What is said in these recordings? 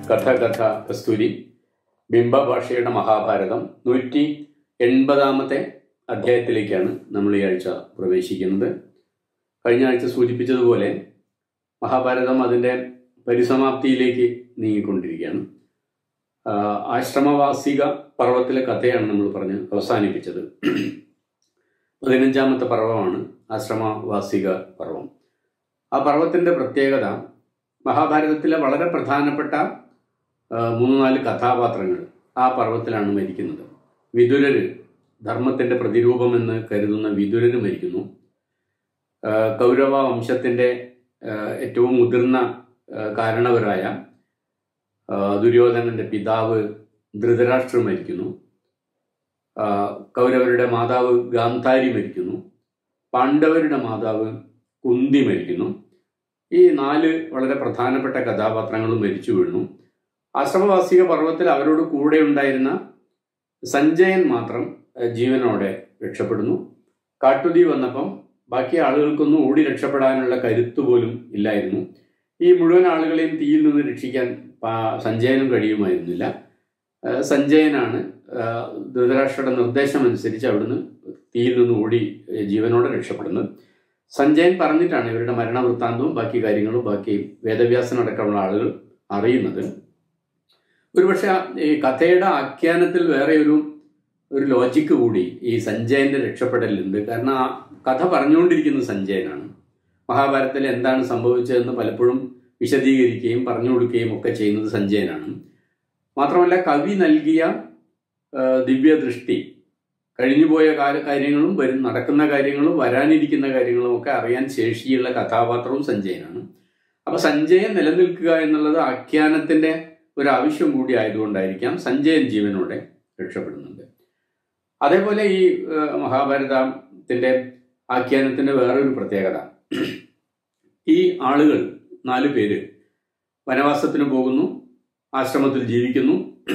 കഥ കഥ കസ്തൂരി ബിംബഭാഷയുടെ മഹാഭാരതം നൂറ്റി എൺപതാമത്തെ അധ്യായത്തിലേക്കാണ് നമ്മൾ ഈ ആഴ്ച പ്രവേശിക്കുന്നത് കഴിഞ്ഞ ആഴ്ച സൂചിപ്പിച്ചതുപോലെ മഹാഭാരതം അതിൻ്റെ പരിസമാപ്തിയിലേക്ക് നീങ്ങിക്കൊണ്ടിരിക്കുകയാണ് ആ, ആശ്രമവാസിക പർവ്വത്തിലെ കഥയാണ് നമ്മൾ പറഞ്ഞ് അവസാനിപ്പിച്ചത് പതിനഞ്ചാമത്തെ പർവ്വമാണ് ആശ്രമവാസിക പർവ്വം ആ പർവ്വത്തിൻ്റെ പ്രത്യേകത മഹാഭാരതത്തിലെ വളരെ പ്രധാനപ്പെട്ട ആ, മൂന്ന് നാല് കഥാപാത്രങ്ങൾ ആ പർവ്വത്തിലാണ് മരിക്കുന്നത് വിതുരര് ധർമ്മത്തിൻ്റെ പ്രതിരൂപമെന്ന് കരുതുന്ന വിതുരര് മരിക്കുന്നു ആ, കൗരവ വംശത്തിൻ്റെ ആ, ഏറ്റവും മുതിർന്ന ആ, കാരണവരായ ആ, ദുര്യോധനന്റെ പിതാവ് ധൃതരാഷ്ട്രം മരിക്കുന്നു ആ, കൗരവരുടെ മാതാവ് ഗാന്ധാരി മരിക്കുന്നു പാണ്ഡവരുടെ മാതാവ് കുന്തി മരിക്കുന്നു ഈ നാല് വളരെ പ്രധാനപ്പെട്ട കഥാപാത്രങ്ങളും മരിച്ചു വീണു ആശ്രമവാസിക പർവ്വത്തിൽ അവരോട് കൂടെ ഉണ്ടായിരുന്ന സഞ്ജയൻ മാത്രം ആ, ജീവനോടെ രക്ഷപ്പെടുന്നു കാട്ടുതീ വന്നപ്പം ബാക്കി ആളുകൾക്കൊന്നും ഓടി രക്ഷപ്പെടാനുള്ള കരുത്ത് പോലും ഇല്ലായിരുന്നു ഈ മുഴുവൻ ആളുകളെയും തീയിൽ നിന്ന് രക്ഷിക്കാൻ പാ- സഞ്ജയനും കഴിയുമായിരുന്നില്ല ആ, സഞ്ജയനാണ് ആ, ധൃതരാഷ്ട്രയുടെ നിർദ്ദേശമനുസരിച്ച് അവിടുന്ന് തീയിൽ നിന്ന് ഓടി ഏ, ജീവനോടെ രക്ഷപ്പെടുന്നത് സഞ്ജയൻ പറഞ്ഞിട്ടാണ് ഇവരുടെ മരണവൃത്താന്തവും ബാക്കി കാര്യങ്ങളും ബാക്കി വേദവ്യാസനടക്കമുള്ള ആളുകൾ അറിയുന്നത് ഒരുപക്ഷെ ആ- ഈ കഥയുടെ ആഖ്യാനത്തിൽ വേറെ ഒരു ഒരു ലോജിക്ക് കൂടി ഈ സഞ്ജയന്റെ രക്ഷപ്പെടലുണ്ട് കാരണം ആ കഥ പറഞ്ഞുകൊണ്ടിരിക്കുന്നത് സഞ്ജയനാണ് മഹാഭാരതത്തിൽ എന്താണ് സംഭവിച്ചതെന്ന് പലപ്പോഴും വിശദീകരിക്കുകയും പറഞ്ഞു കൊടുക്കുകയും ഒക്കെ ചെയ്യുന്നത് സഞ്ജയനാണ് മാത്രമല്ല കവി നൽകിയ ആ, ദിവ്യദൃഷ്ടി കഴിഞ്ഞുപോയ കാല കാര്യങ്ങളും വരും നടക്കുന്ന കാര്യങ്ങളും വരാനിരിക്കുന്ന കാര്യങ്ങളും ഒക്കെ അറിയാൻ ശേഷിയുള്ള കഥാപാത്രവും സഞ്ജയനാണ് അപ്പൊ സഞ്ജയൻ നിലനിൽക്കുക എന്നുള്ളത് ആഖ്യാനത്തിന്റെ ഒരു ആവശ്യം കൂടി ആയതുകൊണ്ടായിരിക്കാം സഞ്ജയൻ ജീവനോടെ രക്ഷപ്പെടുന്നുണ്ട് അതേപോലെ ഈ ഏഹ്, മഹാഭാരതത്തിന്റെ ആഖ്യാനത്തിന്റെ വേറൊരു പ്രത്യേകത ഈ ആളുകൾ നാല് പേര് വനവാസത്തിന് പോകുന്നു ആശ്രമത്തിൽ ജീവിക്കുന്നു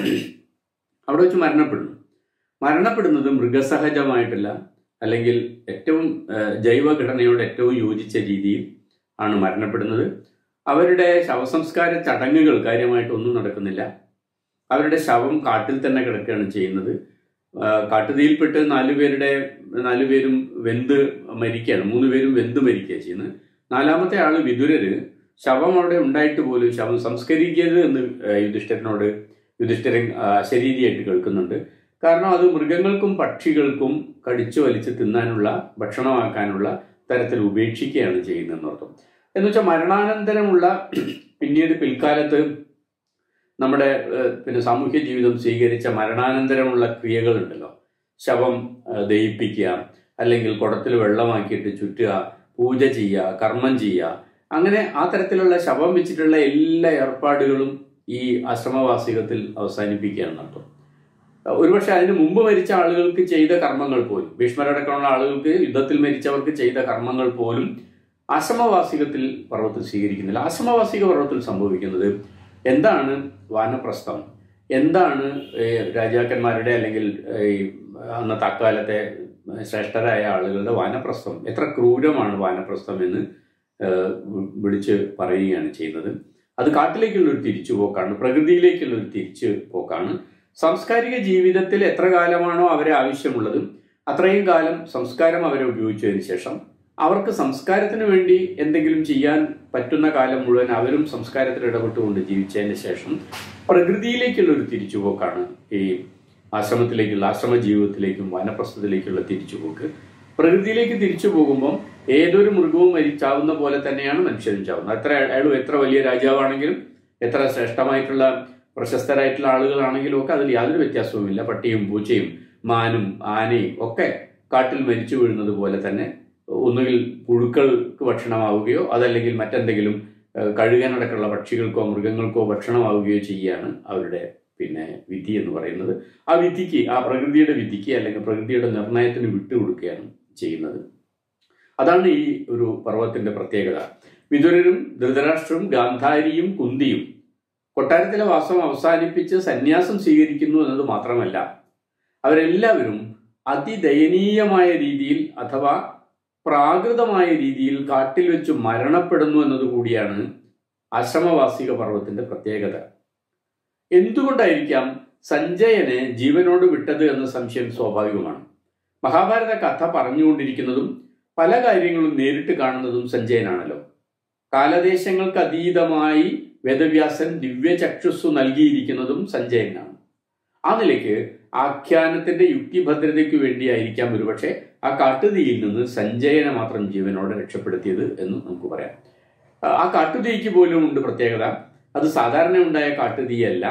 അവിടെ വെച്ച് മരണപ്പെടുന്നു മരണപ്പെടുന്നത് മൃഗസഹജമായിട്ടല്ല അല്ലെങ്കിൽ ഏറ്റവും ഏഹ്, ജൈവഘടനയോട് ഏറ്റവും യോജിച്ച രീതിയിൽ ആണ് മരണപ്പെടുന്നത് അവരുടെ ശവസംസ്കാര ചടങ്ങുകൾ കാര്യമായിട്ടൊന്നും നടക്കുന്നില്ല അവരുടെ ശവം കാട്ടിൽ തന്നെ കിടക്കുകയാണ് ചെയ്യുന്നത് ആ, കാട്ടുതീയിൽപ്പെട്ട് നാലുപേരുടെ നാലുപേരും വെന്ത് മരിക്കുകയാണ് മൂന്ന് പേരും വെന്ത് മരിക്കുക ചെയ്യുന്നത് നാലാമത്തെ ആള് വിതുരര് ശവം അവിടെ ഉണ്ടായിട്ട് പോലും ശവം സംസ്കരിക്കരുത് എന്ന് ആ, യുധിഷ്ഠിരനോട് യുധിഷ്ഠിരൻ ആ, അശരീരിയായിട്ട് കേൾക്കുന്നുണ്ട് കാരണം അത് മൃഗങ്ങൾക്കും പക്ഷികൾക്കും കടിച്ചു വലിച്ച് തിന്നാനുള്ള ഭക്ഷണമാക്കാനുള്ള തരത്തിൽ ഉപേക്ഷിക്കുകയാണ് ചെയ്യുന്നതെന്ന് അർത്ഥം എന്ന് വെച്ചാൽ മരണാനന്തരമുള്ള പിന്നീട് പിൽക്കാലത്ത് നമ്മുടെ ഏഹ്, പിന്നെ സാമൂഹ്യ ജീവിതം സ്വീകരിച്ച മരണാനന്തരമുള്ള ക്രിയകളുണ്ടല്ലോ ശവം ഏഹ്, ദഹിപ്പിക്കുക അല്ലെങ്കിൽ കുടത്തിൽ വെള്ളമാക്കിയിട്ട് ചുറ്റുക പൂജ ചെയ്യുക കർമ്മം ചെയ്യുക അങ്ങനെ ആ തരത്തിലുള്ള ശവം വെച്ചിട്ടുള്ള എല്ലാ ഏർപ്പാടുകളും ഈ ആശ്രമവാസികത്തിൽ അവസാനിപ്പിക്കുകയാണ് അർത്ഥം ഒരുപക്ഷെ അതിന് മുമ്പ് മരിച്ച ആളുകൾക്ക് ചെയ്ത കർമ്മങ്ങൾ പോലും ഭീഷ്മരടക്കമുള്ള ആളുകൾക്ക് യുദ്ധത്തിൽ മരിച്ചവർക്ക് ചെയ്ത കർമ്മങ്ങൾ പോലും ആശ്രമവാസികത്തിൽ പർവ്വത്തിൽ സ്വീകരിക്കുന്നില്ല ആശ്രമവാസിക പർവ്വത്തിൽ സംഭവിക്കുന്നത് എന്താണ് വാനപ്രസ്ഥം എന്താണ് ഏഹ്, രാജാക്കന്മാരുടെ അല്ലെങ്കിൽ ഏഹ്, ഈ അന്നത്തെ അക്കാലത്തെ ശ്രേഷ്ഠരായ ആളുകളുടെ വാനപ്രസ്ഥം എത്ര ക്രൂരമാണ് വാനപ്രസ്ഥം എന്ന് ഏഹ്, വി- വിളിച്ച് പറയുകയാണ് ചെയ്യുന്നത് അത് കാട്ടിലേക്കുള്ള ഒരു തിരിച്ചുപോക്കാണ് പ്രകൃതിയിലേക്കുള്ള ഒരു തിരിച്ചു പോക്കാണ് സാംസ്കാരിക ജീവിതത്തിൽ എത്ര കാലമാണോ അവരെ ആവശ്യമുള്ളത് അത്രയും കാലം സംസ്കാരം അവരെ ഉപയോഗിച്ചതിന് ശേഷം അവർക്ക് സംസ്കാരത്തിന് വേണ്ടി എന്തെങ്കിലും ചെയ്യാൻ പറ്റുന്ന കാലം മുഴുവൻ അവരും സംസ്കാരത്തിൽ ഇടപെട്ടുകൊണ്ട് ജീവിച്ചതിന് ശേഷം പ്രകൃതിയിലേക്കുള്ള ഒരു തിരിച്ചുപോക്കാണ് ഈ ആശ്രമത്തിലേക്കുള്ള ആശ്രമ ജീവിതത്തിലേക്കും വനപ്രസ്ഥത്തിലേക്കുള്ള തിരിച്ചുപോക്ക് പ്രകൃതിയിലേക്ക് തിരിച്ചു പോകുമ്പോൾ ഏതൊരു മൃഗവും മരിച്ചാവുന്ന പോലെ തന്നെയാണ് മനുഷ്യരും ചാവുന്നത് എത്ര അയാൾ എത്ര വലിയ രാജാവാണെങ്കിലും എത്ര ശ്രേഷ്ഠമായിട്ടുള്ള പ്രശസ്തരായിട്ടുള്ള ആളുകളാണെങ്കിലും ഒക്കെ അതിൽ യാതൊരു വ്യത്യാസവുമില്ല പട്ടിയും പൂച്ചയും മാനും ആനയും ഒക്കെ കാട്ടിൽ മരിച്ചു വീഴുന്നത് പോലെ തന്നെ ഒന്നുകിൽ പുഴുക്കൾക്ക് ഭക്ഷണമാവുകയോ അതല്ലെങ്കിൽ മറ്റെന്തെങ്കിലും ഏഹ്, കഴുകാനടക്കമുള്ള പക്ഷികൾക്കോ മൃഗങ്ങൾക്കോ ഭക്ഷണമാവുകയോ ചെയ്യുകയാണ് അവരുടെ പിന്നെ വിധി എന്ന് പറയുന്നത് ആ വിധിക്ക് ആ പ്രകൃതിയുടെ വിധിക്ക് അല്ലെങ്കിൽ പ്രകൃതിയുടെ നിർണയത്തിന് വിട്ടുകൊടുക്കുകയാണ് ചെയ്യുന്നത് അതാണ് ഈ ഒരു പർവ്വത്തിന്റെ പ്രത്യേകത വിതുരരും ധൃതരാഷ്ട്രവും ഗാന്ധാരിയും കുന്തിയും കൊട്ടാരത്തിലെ വാസം അവസാനിപ്പിച്ച് സന്യാസം സ്വീകരിക്കുന്നു എന്നത് മാത്രമല്ല അവരെല്ലാവരും അതിദയനീയമായ രീതിയിൽ അഥവാ പ്രാകൃതമായ രീതിയിൽ കാട്ടിൽ വെച്ച് മരണപ്പെടുന്നു എന്നതുകൂടിയാണ് ആശ്രമവാസിക പർവ്വത്തിന്റെ പ്രത്യേകത എന്തുകൊണ്ടായിരിക്കാം സഞ്ജയനെ ജീവനോട് വിട്ടത് എന്ന സംശയം സ്വാഭാവികമാണ് മഹാഭാരത കഥ പറഞ്ഞുകൊണ്ടിരിക്കുന്നതും പല കാര്യങ്ങളും നേരിട്ട് കാണുന്നതും സഞ്ജയനാണല്ലോ കാലദേശങ്ങൾക്ക് അതീതമായി വേദവ്യാസൻ ദിവ്യചക്ഷുസ്സു നൽകിയിരിക്കുന്നതും സഞ്ജയനാണ് ആ നിലയ്ക്ക് ആഖ്യാനത്തിന്റെ യുക്തിഭദ്രതയ്ക്ക് വേണ്ടിയായിരിക്കാം ഒരുപക്ഷെ ആ കാട്ടുതീയിൽ നിന്ന് സഞ്ജയനെ മാത്രം ജീവനോടെ രക്ഷപ്പെടുത്തിയത് എന്ന് നമുക്ക് പറയാം ആ കാട്ടുതീക്ക് പോലും ഉണ്ട് പ്രത്യേകത അത് സാധാരണ ഉണ്ടായ കാട്ടുതീയല്ല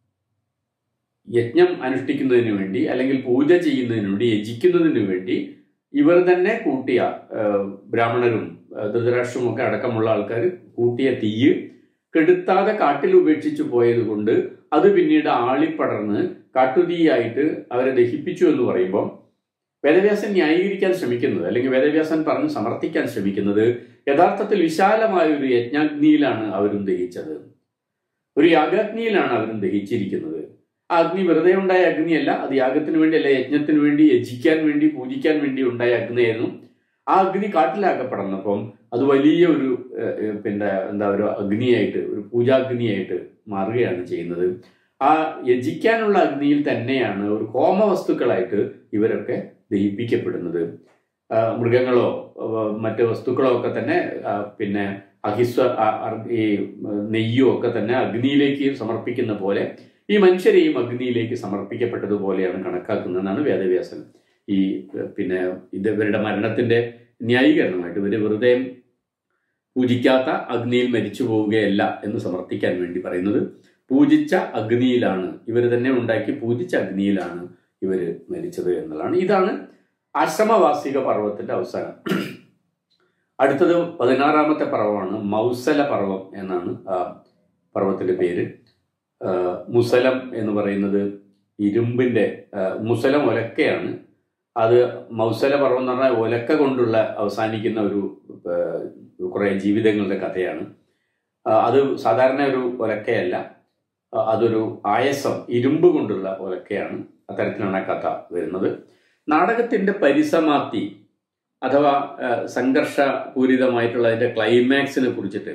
യജ്ഞം അനുഷ്ഠിക്കുന്നതിന് വേണ്ടി അല്ലെങ്കിൽ പൂജ ചെയ്യുന്നതിന് വേണ്ടി യജിക്കുന്നതിന് വേണ്ടി ഇവർ തന്നെ കൂട്ടിയ ബ്രാഹ്മണരും ധൃതരാഷ്ട്രവും ഒക്കെ അടക്കമുള്ള ആൾക്കാർ കൂട്ടിയ തീയ് കെടുത്താതെ കാട്ടിൽ ഉപേക്ഷിച്ചു പോയത് കൊണ്ട് അത് പിന്നീട് ആളിപ്പടർന്ന് കാട്ടുതീയായിട്ട് അവരെ ദഹിപ്പിച്ചു എന്ന് പറയുമ്പോൾ വേദവ്യാസൻ ന്യായീകരിക്കാൻ ശ്രമിക്കുന്നത് അല്ലെങ്കിൽ വേദവ്യാസൻ പറഞ്ഞ് സമർത്ഥിക്കാൻ ശ്രമിക്കുന്നത് യഥാർത്ഥത്തിൽ വിശാലമായ ഒരു യജ്ഞാഗ്നിയിലാണ് അവരും ദഹിച്ചത് ഒരു യാഗാഗ്നിയിലാണ് അവരും ദഹിച്ചിരിക്കുന്നത് ആ അഗ്നി വെറുതെ ഉണ്ടായ അഗ്നിയല്ല അത് യാഗത്തിന് വേണ്ടി അല്ല യജ്ഞത്തിന് വേണ്ടി യജിക്കാൻ വേണ്ടി പൂജിക്കാൻ വേണ്ടി ഉണ്ടായ അഗ്നിയായിരുന്നു ആ അഗ്നി കാട്ടിലാക്കപ്പെടുന്നപ്പം അത് വലിയ ഒരു പിന്നെ എന്താ ഒരു അഗ്നിയായിട്ട് ഒരു പൂജാഗ്നിയായിട്ട് മാറുകയാണ് ചെയ്യുന്നത് ആ യജിക്കാനുള്ള അഗ്നിയിൽ തന്നെയാണ് ഒരു ഹോമവസ്തുക്കളായിട്ട് ഇവരൊക്കെ ദഹിപ്പിക്കപ്പെടുന്നത് മൃഗങ്ങളോ മറ്റ് വസ്തുക്കളോ ഒക്കെ തന്നെ പിന്നെ അഹിസ്വ ഈ നെയ്യോ ഒക്കെ തന്നെ അഗ്നിയിലേക്ക് സമർപ്പിക്കുന്ന പോലെ ഈ മനുഷ്യരെയും അഗ്നിയിലേക്ക് സമർപ്പിക്കപ്പെട്ടതുപോലെയാണ് കണക്കാക്കുന്നതെന്നാണ് വേദവ്യാസൻ ഈ പിന്നെ ഇത് ഇവരുടെ മരണത്തിന്റെ ന്യായീകരണമായിട്ട് ഇവര് വെറുതെ പൂജിക്കാത്ത അഗ്നിയിൽ മരിച്ചു പോവുകയല്ല എന്ന് സമർത്ഥിക്കാൻ വേണ്ടി പറയുന്നത് പൂജിച്ച അഗ്നിയിലാണ് ഇവർ തന്നെ ഉണ്ടാക്കി പൂജിച്ച അഗ്നിയിലാണ് ഇവര് മരിച്ചത് എന്നുള്ളതാണ് ഇതാണ് ആശ്രമവാസിക പർവ്വത്തിന്റെ അവസാനം അടുത്തത് പതിനാറാമത്തെ പർവ്വമാണ് മൗസല പർവ്വം എന്നാണ് ആ പർവ്വത്തിന്റെ പേര് മുസലം എന്ന് പറയുന്നത് ഇരുമ്പിന്റെ മുസലം ഒലക്കയാണ് അത് മൗസല പർവ്വം എന്ന് പറഞ്ഞാൽ ഒലക്ക കൊണ്ടുള്ള അവസാനിക്കുന്ന ഒരു കുറേ ജീവിതങ്ങളുടെ കഥയാണ് അത് സാധാരണ ഒരു ഒലക്കയല്ല അതൊരു ആയസം ഇരുമ്പ് കൊണ്ടുള്ള ഒലക്കയാണ് അത്തരത്തിലാണ് കഥ വരുന്നത് നാടകത്തിന്റെ പരിസമാപ്തി അഥവാ സംഘർഷപൂരിതമായിട്ടുള്ള അതിന്റെ ക്ലൈമാക്സിനെ കുറിച്ചിട്ട്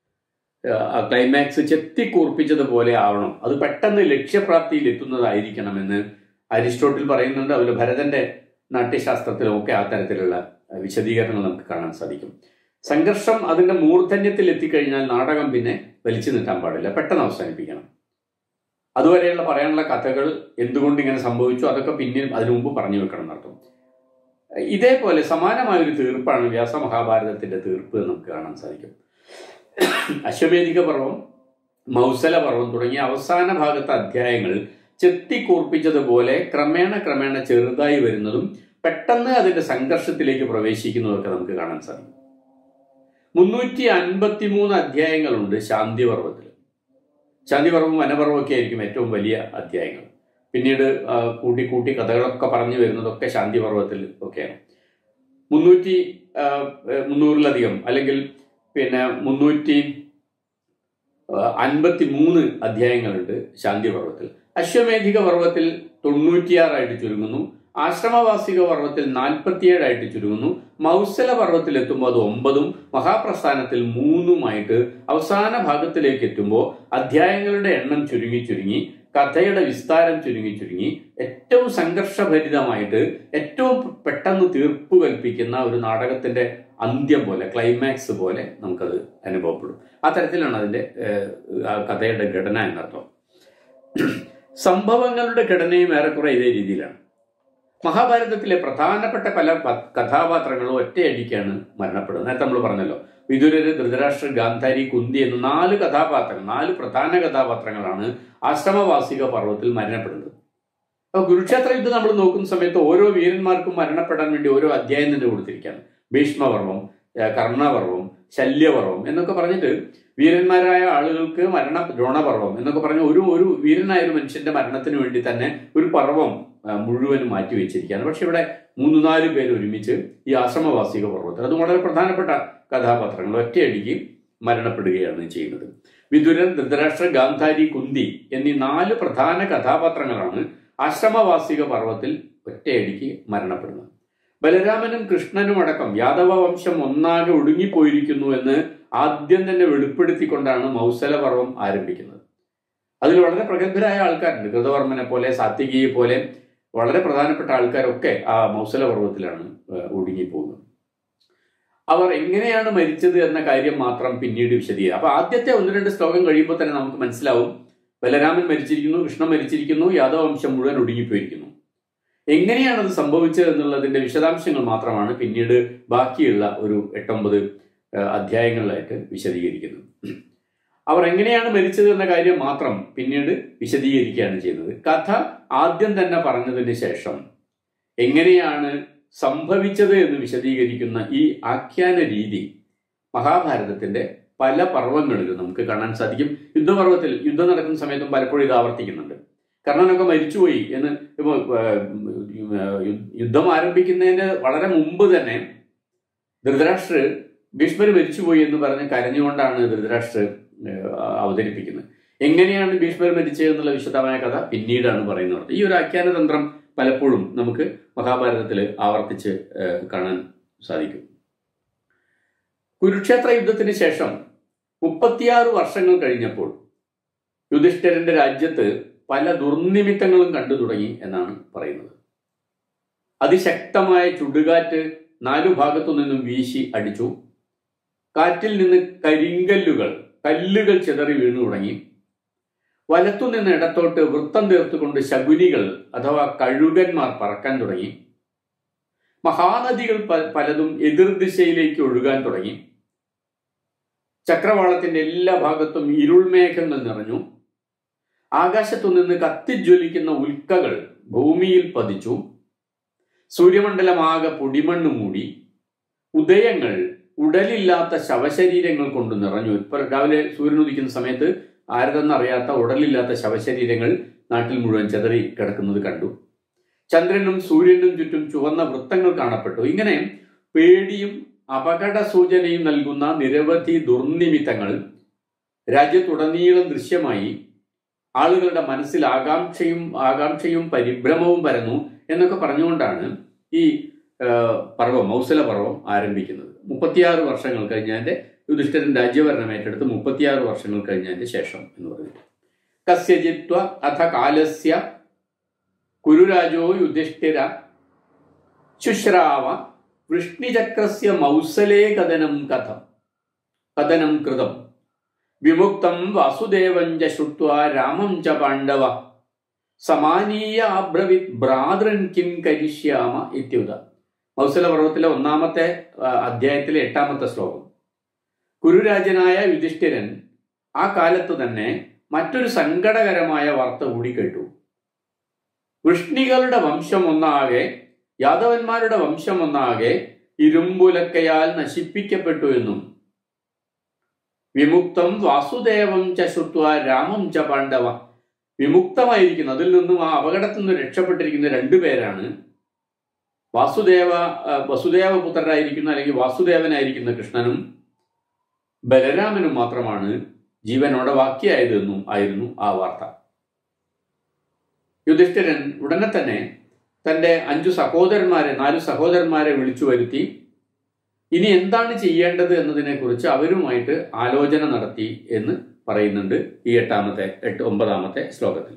ആ ക്ലൈമാക്സ് ചെത്തിക്കൂർപ്പിച്ചതുപോലെ ആവണം അത് പെട്ടെന്ന് ലക്ഷ്യപ്രാപ്തിയിൽ എത്തുന്നതായിരിക്കണമെന്ന് അരിസ്റ്റോട്ടിൽ പറയുന്നുണ്ട് അതുപോലെ ഭരതന്റെ നാട്യശാസ്ത്രത്തിലും ഒക്കെ ആ തരത്തിലുള്ള വിശദീകരണങ്ങൾ നമുക്ക് കാണാൻ സാധിക്കും സംഘർഷം അതിന്റെ മൂർധന്യത്തിൽ എത്തിക്കഴിഞ്ഞാൽ നാടകം പിന്നെ വലിച്ചു നീട്ടാൻ പാടില്ല പെട്ടെന്ന് അവസാനിപ്പിക്കണം അതുവരെയുള്ള പറയാനുള്ള കഥകൾ എന്തുകൊണ്ട് ഇങ്ങനെ സംഭവിച്ചു അതൊക്കെ പിന്നെ അതിനു മുമ്പ് പറഞ്ഞു വെക്കണം എന്നർത്ഥം ഇതേപോലെ സമാനമായ ഒരു തീർപ്പാണ് വ്യാസമഹാഭാരതത്തിന്റെ തീർപ്പ് നമുക്ക് കാണാൻ സാധിക്കും അശ്വമേധിക പർവം മൗസല പർവം തുടങ്ങിയ അവസാന ഭാഗത്തെ അധ്യായങ്ങൾ ചെത്തിക്കൂർപ്പിച്ചതുപോലെ ക്രമേണ ക്രമേണ ചെറുതായി വരുന്നതും പെട്ടെന്ന് അതിന്റെ സംഘർഷത്തിലേക്ക് പ്രവേശിക്കുന്നതൊക്കെ നമുക്ക് കാണാൻ സാധിക്കും മുന്നൂറ്റി അൻപത്തി മൂന്ന് അധ്യായങ്ങളുണ്ട് ശാന്തിപർവത്തിൽ ശാന്തിപർവം വനപർവമൊക്കെ ആയിരിക്കും ഏറ്റവും വലിയ അധ്യായങ്ങൾ പിന്നീട് കൂട്ടി കൂട്ടി കഥകളൊക്കെ പറഞ്ഞു വരുന്നതൊക്കെ ശാന്തിപർവത്തിൽ ഒക്കെയാണ് മുന്നൂറ്റി മുന്നൂറിലധികം അല്ലെങ്കിൽ പിന്നെ മുന്നൂറ്റി അൻപത്തി മൂന്ന് അധ്യായങ്ങളുണ്ട് ശാന്തിപർവത്തിൽ അശ്വമേധിക പർവ്വത്തിൽ തൊണ്ണൂറ്റിയാറായിട്ട് ചുരുങ്ങുന്നു ആശ്രമവാസിക പർവ്വത്തിൽ നാൽപ്പത്തിയേഴായിട്ട് ചുരുങ്ങുന്നു മൗസല പർവ്വത്തിൽ എത്തുമ്പോൾ അത് ഒമ്പതും മഹാപ്രസ്ഥാനത്തിൽ മൂന്നുമായിട്ട് അവസാന ഭാഗത്തിലേക്ക് എത്തുമ്പോൾ അധ്യായങ്ങളുടെ എണ്ണം ചുരുങ്ങി ചുരുങ്ങി കഥയുടെ വിസ്താരം ചുരുങ്ങി ചുരുങ്ങി ഏറ്റവും സംഘർഷഭരിതമായിട്ട് ഏറ്റവും പെട്ടെന്ന് തീർപ്പ് കൽപ്പിക്കുന്ന ഒരു നാടകത്തിന്റെ അന്ത്യം പോലെ ക്ലൈമാക്സ് പോലെ നമുക്കത് അനുഭവപ്പെടും ആ തരത്തിലാണ് അതിന്റെ കഥയുടെ ഘടന എന്നർത്ഥം സംഭവങ്ങളുടെ ഘടനയും ഏറെക്കുറെ ഇതേ രീതിയിലാണ് മഹാഭാരതത്തിലെ പ്രധാനപ്പെട്ട പല കഥാപാത്രങ്ങളും ഒറ്റയടിക്കാണ് മരണപ്പെടുന്നത് നേരത്തെ നമ്മൾ പറഞ്ഞല്ലോ വിദുരര് ധൃതരാഷ്ട്ര ഗാന്ധാരി കുന്തി എന്ന നാല് കഥാപാത്രങ്ങൾ നാല് പ്രധാന കഥാപാത്രങ്ങളാണ് ആശ്രമവാസിക പർവ്വത്തിൽ മരണപ്പെടുന്നത് അപ്പോൾ കുരുക്ഷേത്ര യുദ്ധം നമ്മൾ നോക്കുന്ന സമയത്ത് ഓരോ വീരന്മാർക്കും മരണപ്പെടാൻ വേണ്ടി ഓരോ അധ്യായം തന്നെ കൊടുത്തിരിക്കുകയാണ് ഭീഷ്മപർവം കർണപർവം ശല്യപർവം എന്നൊക്കെ പറഞ്ഞിട്ട് വീരന്മാരായ ആളുകൾക്ക് മരണ ദ്രോണപർവം എന്നൊക്കെ പറഞ്ഞ ഒരു ഒരു വീരനായ ഒരു മനുഷ്യന്റെ മരണത്തിന് വേണ്ടി തന്നെ ഒരു പർവം മുഴുവനും മാറ്റി വെച്ചിരിക്കുകയാണ് പക്ഷെ ഇവിടെ മൂന്ന് നാല് പേര് ഒരുമിച്ച് ഈ ആശ്രമവാസിക പർവ്വത്തിൽ അത് വളരെ പ്രധാനപ്പെട്ട കഥാപാത്രങ്ങൾ ഒറ്റയടിക്ക് മരണപ്പെടുകയാണ് ചെയ്യുന്നത് വിതുരൻ ധൃതരാഷ്ട്ര ഗാന്ധാരി കുന്തി എന്നീ നാല് പ്രധാന കഥാപാത്രങ്ങളാണ് ആശ്രമവാസിക പർവ്വത്തിൽ ഒറ്റയടിക്ക് മരണപ്പെടുന്നത് ബലരാമനും കൃഷ്ണനും അടക്കം യാദവ വംശം ഒന്നാകെ ഒടുങ്ങിപ്പോയിരിക്കുന്നു എന്ന് ആദ്യം തന്നെ വെളിപ്പെടുത്തിക്കൊണ്ടാണ് മൗസല പർവം ആരംഭിക്കുന്നത് അതിൽ വളരെ പ്രഗത്ഭരായ ആൾക്കാരുണ്ട് കൃതവർമ്മനെ പോലെ സാത്വികിയെ പോലെ വളരെ പ്രധാനപ്പെട്ട ആൾക്കാരൊക്കെ ആ മൗസല പർവ്വത്തിലാണ് ഏഹ്, ഒടുങ്ങിപ്പോകുന്നത് അവർ എങ്ങനെയാണ് മരിച്ചത് എന്ന കാര്യം മാത്രം പിന്നീട് വിശദീകരിക്കും അപ്പൊ ആദ്യത്തെ ഒന്ന് രണ്ട് ശ്ലോകം കഴിയുമ്പോൾ തന്നെ നമുക്ക് മനസ്സിലാവും ബലരാമൻ മരിച്ചിരിക്കുന്നു കൃഷ്ണൻ മരിച്ചിരിക്കുന്നു യാദവ വംശം മുഴുവൻ ഒടുങ്ങിപ്പോയിരിക്കുന്നു എങ്ങനെയാണ് അത് സംഭവിച്ചത് എന്നുള്ളതിന്റെ വിശദാംശങ്ങൾ മാത്രമാണ് പിന്നീട് ബാക്കിയുള്ള ഒരു എട്ടൊമ്പത് ഏഹ്, അധ്യായങ്ങളിലായിട്ട് വിശദീകരിക്കുന്നത് അവർ എങ്ങനെയാണ് മരിച്ചത് എന്ന കാര്യം മാത്രം പിന്നീട് വിശദീകരിക്കുകയാണ് ചെയ്യുന്നത് കഥ ആദ്യം തന്നെ പറഞ്ഞതിന് ശേഷം എങ്ങനെയാണ് സംഭവിച്ചത് എന്ന് വിശദീകരിക്കുന്ന ഈ ആഖ്യാന രീതി മഹാഭാരതത്തിന്റെ പല പർവ്വങ്ങളിലും നമുക്ക് കാണാൻ സാധിക്കും യുദ്ധപർവ്വത്തിൽ യുദ്ധം നടക്കുന്ന സമയത്തും പലപ്പോഴും ഇത് ആവർത്തിക്കുന്നുണ്ട് കർണനൊക്കെ മരിച്ചുപോയി എന്ന് ഇപ്പൊ ഏഹ്, യുദ്ധം ആരംഭിക്കുന്നതിന് വളരെ മുമ്പ് തന്നെ ധൃതരാഷ്ട്ര ഭീഷ്മർ മരിച്ചുപോയി എന്ന് പറഞ്ഞ് കരഞ്ഞുകൊണ്ടാണ് ധൃതരാഷ്ട്ര ഏഹ്, അവതരിപ്പിക്കുന്നത് എങ്ങനെയാണ് ഭീഷ്മർ മരിച്ചത് എന്നുള്ള വിശദമായ കഥ പിന്നീടാണ് പറയുന്നത് ഈ ഒരു ആഖ്യാനതന്ത്രം പലപ്പോഴും നമുക്ക് മഹാഭാരതത്തിൽ ആവർത്തിച്ച് ഏഹ്, കാണാൻ സാധിക്കും കുരുക്ഷേത്ര യുദ്ധത്തിന് ശേഷം മുപ്പത്തിയാറ് വർഷങ്ങൾ കഴിഞ്ഞപ്പോൾ യുധിഷ്ഠിരന്റെ രാജ്യത്ത് പല ദുർനിമിത്തങ്ങളും കണ്ടു തുടങ്ങി എന്നാണ് പറയുന്നത് അതിശക്തമായ ചുടുകാറ്റ് നാലു ഭാഗത്തു നിന്നും വീശി അടിച്ചു കാറ്റിൽ നിന്ന് കരിങ്കല്ലുകൾ കല്ലുകൾ ചിതറി വീണു തുടങ്ങി വലത്തുനിന്ന് ഇടത്തോട്ട് വൃത്തം തീർത്തുകൊണ്ട് ശകുനികൾ അഥവാ കഴുകന്മാർ പറക്കാൻ തുടങ്ങി മഹാനദികൾ പ- പലതും എതിർദിശയിലേക്ക് ഒഴുകാൻ തുടങ്ങി ചക്രവാളത്തിന്റെ എല്ലാ ഭാഗത്തും ഇരുൾമേഘങ്ങൾ നിറഞ്ഞു ആകാശത്തു നിന്ന് കത്തിജ്വലിക്കുന്ന ഉൽക്കകൾ ഭൂമിയിൽ പതിച്ചു സൂര്യമണ്ഡലമാകെ പൊടിമണ്ണ് മൂടി ഉദയങ്ങൾ ഉടലില്ലാത്ത ശവശരീരങ്ങൾ കൊണ്ട് നിറഞ്ഞു ഇപ്പൊ രാവിലെ സൂര്യൻ ഉദിക്കുന്ന സമയത്ത് ആരതെന്നറിയാത്ത ഉടലില്ലാത്ത ശവശരീരങ്ങൾ നാട്ടിൽ മുഴുവൻ ചെതറി കിടക്കുന്നത് കണ്ടു ചന്ദ്രനും സൂര്യനും ചുറ്റും ചുവന്ന വൃത്തങ്ങൾ കാണപ്പെട്ടു ഇങ്ങനെ പേടിയും അപകട സൂചനയും നൽകുന്ന നിരവധി ദുർനിമിത്തങ്ങൾ രാജ്യത്തുടനീളം ദൃശ്യമായി ആളുകളുടെ മനസ്സിൽ ആകാംക്ഷയും ആകാംക്ഷയും പരിഭ്രമവും പരന്നു എന്നൊക്കെ പറഞ്ഞുകൊണ്ടാണ് ഈ ആ, പർവ്വം മൗസല പർവ്വം ആരംഭിക്കുന്നത് മുപ്പത്തിയാറ് വർഷങ്ങൾ കഴിഞ്ഞതിന്റെ യുധിഷ്ഠിരൻ രാജ്യഭരണം ഏറ്റെടുത്ത് മുപ്പത്തിയാറ് വർഷങ്ങൾ കഴിഞ്ഞതിന്റെ ശേഷം എന്ന് പറഞ്ഞിട്ട് കസ്യജിത്വ അഥ കാലസ്യ കുരുരാജോ യുധിഷ്ഠിര ശുശ്രാവ വൃഷ്ണിചക്രസ്യ മൗസലേ കഥനം കഥം കഥനം കൃതം വിമുക്തം വാസുദേവം ച ശ്രുത്വാ രാമം ച പാണ്ഡവ സമാനീയ അബ്രവിത് ഭ്രാതൃൻ കിം കരിഷ്യാമ ഇത്യുത മൗസല പർവ്വത്തിലെ ഒന്നാമത്തെ ആ, അധ്യായത്തിലെ എട്ടാമത്തെ ശ്ലോകം കുരുരാജനായ യുധിഷ്ഠിരൻ ആ കാലത്ത് തന്നെ മറ്റൊരു സങ്കടകരമായ വാർത്ത കൂടി കേട്ടു വൃഷ്ണികളുടെ വംശം ഒന്നാകെ യാദവന്മാരുടെ വംശം ഒന്നാകെ ഇരുമ്പുലക്കയാൽ നശിപ്പിക്കപ്പെട്ടു എന്നും വിമുക്തം വാസുദേവം ച ശ്രുത്വ രാമം ച പാണ്ഡവ വിമുക്തമായിരിക്കുന്ന അതിൽ നിന്നും ആ അപകടത്തിൽ നിന്ന് രക്ഷപ്പെട്ടിരിക്കുന്ന രണ്ടുപേരാണ് വാസുദേവ ആ, വസുദേവ പുത്രരായിരിക്കുന്ന അല്ലെങ്കിൽ വാസുദേവനായിരിക്കുന്ന കൃഷ്ണനും ബലരാമനും മാത്രമാണ് ജീവനോടെ ബാക്കിയായത് എന്നും ആയിരുന്നു ആ വാർത്ത യുധിഷ്ഠിരൻ ഉടനെ തന്നെ തന്റെ അഞ്ചു സഹോദരന്മാരെ നാലു സഹോദരന്മാരെ വിളിച്ചു വരുത്തി ഇനി എന്താണ് ചെയ്യേണ്ടത് എന്നതിനെ കുറിച്ച് അവരുമായിട്ട് ആലോചന നടത്തി എന്ന് പറയുന്നുണ്ട് ഈ എട്ടാമത്തെ എട്ട് ഒമ്പതാമത്തെ ശ്ലോകത്തിൽ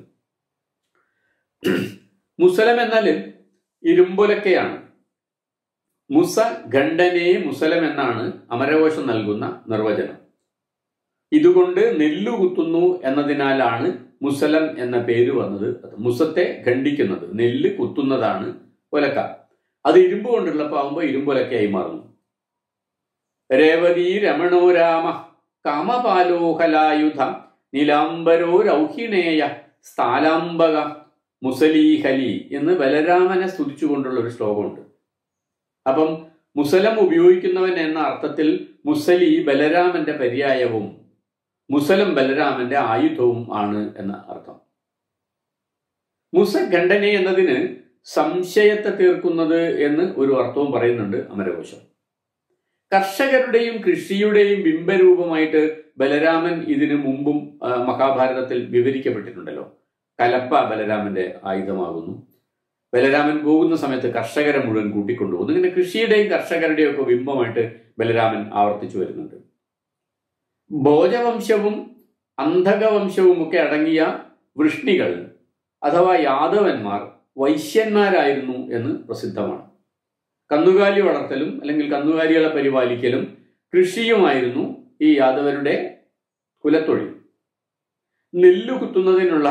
മുസലം എന്നാൽ ഇരുമ്പുലക്കയാണ് മുസ ഖണ്ഡനെ മുസലം എന്നാണ് അമരകോശം നൽകുന്ന നിർവചനം ഇതുകൊണ്ട് നെല്ലു കുത്തുന്നു എന്നതിനാലാണ് മുസലം എന്ന പേര് വന്നത് മുസത്തെ ഖണ്ഡിക്കുന്നത് നെല്ല് കുത്തുന്നതാണ് ഒലക്ക അത് ഇരുമ്പ് കൊണ്ടുള്ളപ്പാകുമ്പോൾ ഇരുമ്പൊലക്കയായി മാറുന്നു രേവതി രമണോ രാമ കാമപാലോഹലായുധ നിലാംബരോ രൗഹിണേയ സ്ഥാലാംബക മുസലീഹലി എന്ന് ബലരാമനെ സ്തുതിച്ചുകൊണ്ടുള്ള ഒരു ശ്ലോകമുണ്ട് അപ്പം മുസലം ഉപയോഗിക്കുന്നവൻ എന്ന അർത്ഥത്തിൽ മുസലി ബലരാമന്റെ പര്യായവും മുസലം ബലരാമന്റെ ആയുധവും ആണ് എന്ന അർത്ഥം മുസഖണ്ഡനെ എന്നതിന് സംശയത്തെ തീർക്കുന്നത് എന്ന് ഒരു അർത്ഥവും പറയുന്നുണ്ട് അമരകോശം കർഷകരുടെയും കൃഷിയുടെയും ബിംബരൂപമായിട്ട് ബലരാമൻ ഇതിനു മുമ്പും ആ, മഹാഭാരതത്തിൽ വിവരിക്കപ്പെട്ടിട്ടുണ്ടല്ലോ കലപ്പ ബലരാമന്റെ ആയുധമാകുന്നു ബലരാമൻ പോകുന്ന സമയത്ത് കർഷകരെ മുഴുവൻ കൂട്ടിക്കൊണ്ടുപോകുന്നു ഇങ്ങനെ കൃഷിയുടെയും കർഷകരുടെയും ഒക്കെ ബിംബമായിട്ട് ബലരാമൻ ആവർത്തിച്ചു വരുന്നുണ്ട് ഭോജവംശവും അന്ധകവംശവുമൊക്കെ അടങ്ങിയ വൃഷ്ണികൾ അഥവാ യാദവന്മാർ വൈശ്യന്മാരായിരുന്നു എന്ന് പ്രസിദ്ധമാണ് കന്നുകാലി വളർത്തലും അല്ലെങ്കിൽ കന്നുകാലികളെ പരിപാലിക്കലും കൃഷിയുമായിരുന്നു ഈ യാദവരുടെ കുലത്തൊഴിൽ നെല്ലു കുത്തുന്നതിനുള്ള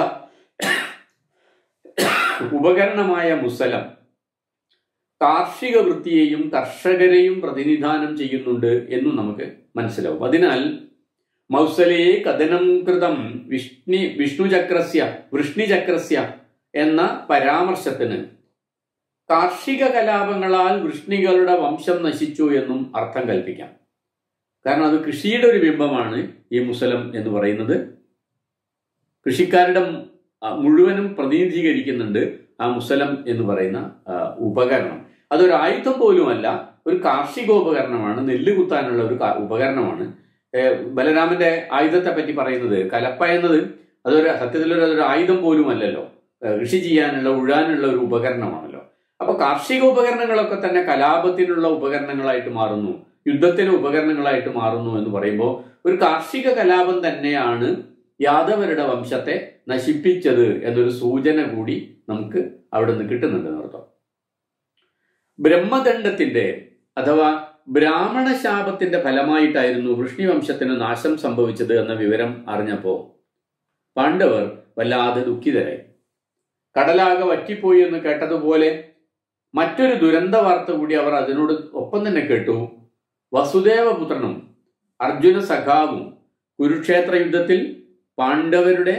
ഉപകരണമായ മുസലം കാർഷിക വൃത്തിയെയും കർഷകരെയും പ്രതിനിധാനം ചെയ്യുന്നുണ്ട് എന്നും നമുക്ക് മനസ്സിലാവും അതിനാൽ മൗസലയെ കഥനം കൃതം വിഷ്ണി വിഷ്ണുചക്രസ്യ വൃഷ്ണിചക്രസ്യ എന്ന പരാമർശത്തിന് കാർഷിക കലാപങ്ങളാൽ വൃഷ്ണികളുടെ വംശം നശിച്ചു എന്നും അർത്ഥം കൽപ്പിക്കാം കാരണം അത് കൃഷിയുടെ ഒരു ബിംബമാണ് ഈ മുസലം എന്ന് പറയുന്നത് കൃഷിക്കാരുടെ മുഴുവനും പ്രതിനിധീകരിക്കുന്നുണ്ട് ആ മുസലം എന്ന് പറയുന്ന ഉപകരണം അതൊരു ആയുധം പോലുമല്ല ഒരു കാർഷികോപകരണമാണ് നെല്ല് കുത്താനുള്ള ഒരു ഉപകരണമാണ് ബലരാമന്റെ ആയുധത്തെ പറ്റി പറയുന്നത് കലപ്പ എന്നത് അതൊരു സത്യത്തിലൊരു അതൊരു ആയുധം പോലും അല്ലല്ലോ കൃഷി ചെയ്യാനുള്ള ഉഴാനുള്ള ഒരു ഉപകരണമാണല്ലോ അപ്പൊ കാർഷിക ഉപകരണങ്ങളൊക്കെ തന്നെ കലാപത്തിനുള്ള ഉപകരണങ്ങളായിട്ട് മാറുന്നു യുദ്ധത്തിന് ഉപകരണങ്ങളായിട്ട് മാറുന്നു എന്ന് പറയുമ്പോൾ ഒരു കാർഷിക കലാപം തന്നെയാണ് യാദവരുടെ വംശത്തെ നശിപ്പിച്ചത് എന്നൊരു സൂചന കൂടി നമുക്ക് അവിടെ നിന്ന് കിട്ടുന്നുണ്ട് എന്നർത്ഥം ബ്രഹ്മദണ്ഡത്തിന്റെ അഥവാ ബ്രാഹ്മണ ശാപത്തിന്റെ ഫലമായിട്ടായിരുന്നു വൃഷ്ണിവംശത്തിന് നാശം സംഭവിച്ചത് എന്ന വിവരം അറിഞ്ഞപ്പോ പാണ്ഡവർ വല്ലാതെ ദുഃഖിതരായി കടലാകെ വറ്റിപ്പോയി എന്ന് കേട്ടതുപോലെ മറ്റൊരു ദുരന്ത വാർത്ത കൂടി അവർ അതിനോട് ഒപ്പം തന്നെ കേട്ടു വസുദേവപുത്രനും അർജുന സഖാവും കുരുക്ഷേത്ര യുദ്ധത്തിൽ പാണ്ഡവരുടെ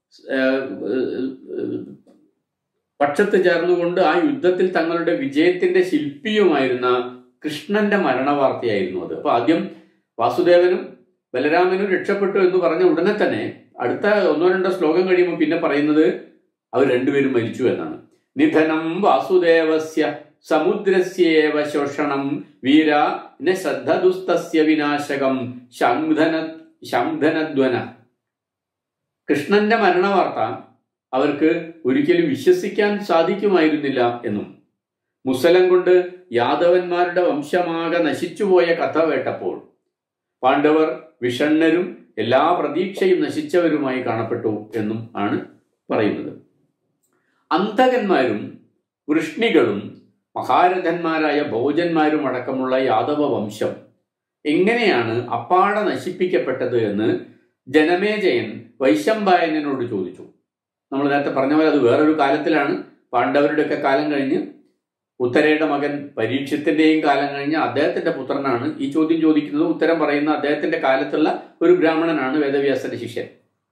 പക്ഷത്ത് ചേർന്നുകൊണ്ട് ആ യുദ്ധത്തിൽ തങ്ങളുടെ വിജയത്തിന്റെ ശില്പിയുമായിരുന്ന കൃഷ്ണന്റെ മരണവാർത്തയായിരുന്നു അത് അപ്പൊ ആദ്യം വാസുദേവനും ബലരാമനും രക്ഷപ്പെട്ടു എന്ന് പറഞ്ഞ ഉടനെ തന്നെ അടുത്ത ഒന്നോ രണ്ടോ ശ്ലോകം കഴിയുമ്പോൾ പിന്നെ പറയുന്നത് അവർ രണ്ടുപേരും മരിച്ചു എന്നാണ് നിധനം വാസുദേവസ്യ സമുദ്രസ്യേവ ശോഷണം വീര ന ശ്രദ്ധദുസ്തസ്യ വിനാശകം ശംധന ശംധനധ്വന കൃഷ്ണന്റെ മരണവാർത്ത അവർക്ക് ഒരിക്കലും വിശ്വസിക്കാൻ സാധിക്കുമായിരുന്നില്ല എന്നും മുസലം കൊണ്ട് യാദവന്മാരുടെ വംശമാകെ നശിച്ചുപോയ കഥ കേട്ടപ്പോൾ പാണ്ഡവർ വിഷണ്ണരും എല്ലാ പ്രതീക്ഷയും നശിച്ചവരുമായി കാണപ്പെട്ടു എന്നും ആണ് പറയുന്നത് അന്തകന്മാരും വൃഷ്ണികളും മഹാരഥന്മാരായ ഭോജന്മാരും അടക്കമുള്ള യാദവ വംശം എങ്ങനെയാണ് അപ്പാടെ നശിപ്പിക്കപ്പെട്ടത് എന്ന് ജനമേജയൻ വൈശംപായനോട് ചോദിച്ചു നമ്മൾ നേരത്തെ പറഞ്ഞ പോലെ അത് വേറൊരു കാലത്തിലാണ് പാണ്ഡവരുടെയൊക്കെ കാലം കഴിഞ്ഞ് ഉത്തരയുടെ മകൻ പരീക്ഷത്തിന്റെയും കാലം കഴിഞ്ഞ് അദ്ദേഹത്തിന്റെ പുത്രനാണ് ഈ ചോദ്യം ചോദിക്കുന്നത് ഉത്തരം പറയുന്ന അദ്ദേഹത്തിന്റെ കാലത്തുള്ള ഒരു ബ്രാഹ്മണനാണ് വേദവ്യാസന്റെ ശിഷ്യൻ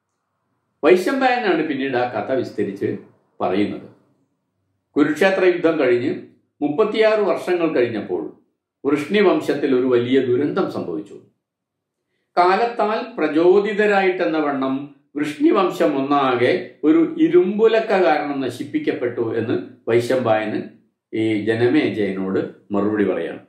വൈശംപായനാണ് പിന്നീട് ആ കഥ വിസ്തരിച്ച് പറയുന്നത് കുരുക്ഷേത്ര യുദ്ധം കഴിഞ്ഞ് മുപ്പത്തിയാറ് വർഷങ്ങൾ കഴിഞ്ഞപ്പോൾ വൃഷ്ണി വംശത്തിൽ ഒരു വലിയ ദുരന്തം സംഭവിച്ചു കാലത്താൽ പ്രചോദിതരായിട്ടെന്ന വണ്ണം വൃഷ്ണിവംശം ഒന്നാകെ ഒരു ഇരുമ്പുലക്ക കാരണം നശിപ്പിക്കപ്പെട്ടു എന്ന് വൈശംപായന് ഈ ജനമേജയനോട് മറുപടി പറയാണ്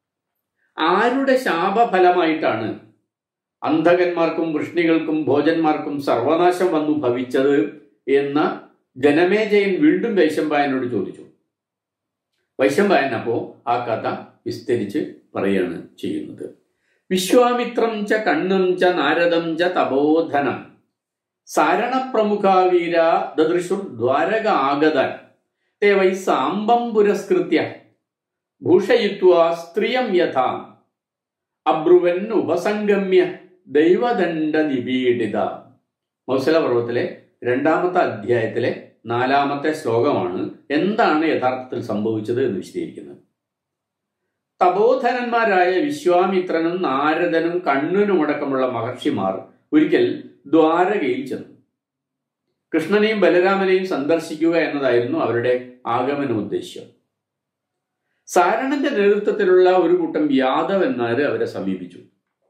ആരുടെ ശാപഫലമായിട്ടാണ് അന്ധകന്മാർക്കും വൃഷ്ണികൾക്കും ഭോജന്മാർക്കും സർവനാശം വന്നു ഭവിച്ചത് എന്ന ജനമേജയൻ വീണ്ടും വൈശംപായനോട് ചോദിച്ചു വൈശംപായൻ അപ്പോ ആ കഥ വിസ്തരിച്ച് പറയാണ് ചെയ്യുന്നത് വിശ്വാമിത്രം ച കണ്ണും ച നാരദം ച തപോധനം സാരണപ്രമുഖാവീര ദദൃശു ദ്വാരക ആഗതൻ തേ വൈ സാമ്പം പുരസ്കൃത്യ ഭൂഷയിത്വാ സ്ത്രിയം യഥാ അബ്രുവൻ ഉപസംഗമ്യ ദൈവദണ്ഡ നിപീഡിത മൗസല പർവ്വത്തിലെ രണ്ടാമത്തെ അധ്യായത്തിലെ നാലാമത്തെ ശ്ലോകമാണ് എന്താണ് യഥാർത്ഥത്തിൽ സംഭവിച്ചത് എന്ന് വിശദീകരിക്കുന്നത് തപോധനന്മാരായ വിശ്വാമിത്രനും നാരദനും കണ്ണനും അടക്കമുള്ള മഹർഷിമാർ ഒരിക്കൽ ദ്വാരകയിൽ ചെന്നു കൃഷ്ണനെയും ബലരാമനെയും സന്ദർശിക്കുക എന്നതായിരുന്നു അവരുടെ ആഗമന ഉദ്ദേശ്യം സാരണന്റെ നേതൃത്വത്തിലുള്ള ഒരു കൂട്ടം യാദവന്മാര് അവരെ സമീപിച്ചു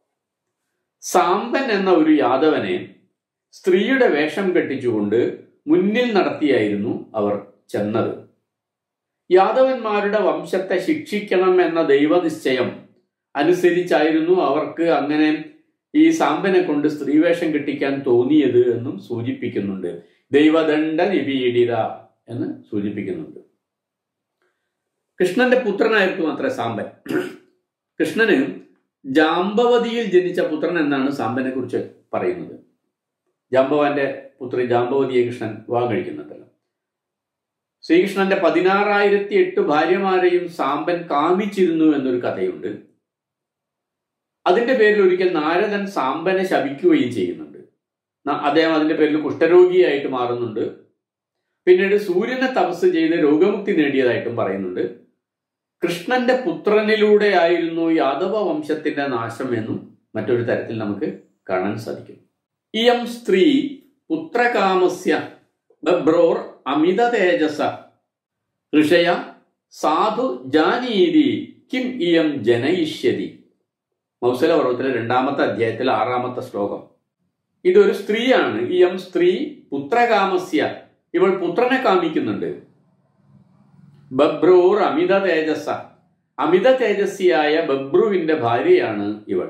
സാമ്പൻ എന്ന ഒരു യാദവനെ സ്ത്രീയുടെ വേഷം കെട്ടിച്ചുകൊണ്ട് മുന്നിൽ നടത്തിയായിരുന്നു അവർ ചെന്നത് യാദവന്മാരുടെ വംശത്തെ ശിക്ഷിക്കണം എന്ന ദൈവനിശ്ചയം അനുസരിച്ചായിരുന്നു അവർക്ക് അങ്ങനെ ഈ സാമ്പനെ കൊണ്ട് സ്ത്രീവേഷം കെട്ടിക്കാൻ തോന്നിയത് എന്നും സൂചിപ്പിക്കുന്നുണ്ട് ദൈവദണ്ഡ നിപീഡിത എന്ന് സൂചിപ്പിക്കുന്നുണ്ട് കൃഷ്ണന്റെ പുത്രനായിരുന്നു അത്ര സാമ്പൻ കൃഷ്ണന് ജാമ്പവതിയിൽ ജനിച്ച പുത്രൻ എന്നാണ് സാമ്പനെ കുറിച്ച് പറയുന്നത് ജാമ്പവാന്റെ പുത്രി ജാമ്പവതിയെ കൃഷ്ണൻ വിവാഹം കഴിക്കുന്നുണ്ടല്ലോ ശ്രീകൃഷ്ണന്റെ പതിനാറായിരത്തി എട്ട് ഭാര്യമാരെയും സാമ്പൻ കാമിച്ചിരുന്നു എന്നൊരു കഥയുണ്ട് അതിന്റെ പേരിൽ ഒരിക്കൽ നാരദൻ സാമ്പനെ ശപിക്കുകയും ചെയ്യുന്നുണ്ട് ന- അദ്ദേഹം അതിന്റെ പേരിൽ കുഷ്ഠരോഗിയായിട്ട് മാറുന്നുണ്ട് പിന്നീട് സൂര്യനെ തപസ് ചെയ്ത് രോഗമുക്തി നേടിയതായിട്ടും പറയുന്നുണ്ട് കൃഷ്ണന്റെ പുത്രനിലൂടെ ആയിരുന്നു യാദവ വംശത്തിന്റെ നാശം എന്നും മറ്റൊരു തരത്തിൽ നമുക്ക് കാണാൻ സാധിക്കും ഇയം സ്ത്രീ പുത്രകാമസ്യ ബബ്രോർ അമിത തേജസ ഋഷയ സാധു ജാനീതി കിം ഇയം ജനയിഷ്യതി മൗസല പർവ്വത്തിലെ രണ്ടാമത്തെ അധ്യായത്തിൽ ആറാമത്തെ ശ്ലോകം ഇതൊരു സ്ത്രീയാണ് ഇയം സ്ത്രീ പുത്രകാമസ്യ ഇവൾ പുത്രനെ കാമിക്കുന്നുണ്ട് ബബ്രൂർ അമിത തേജസ്സ അമിത തേജസ്വിയായ ബബ്രുവിന്റെ ഭാര്യയാണ് ഇവൾ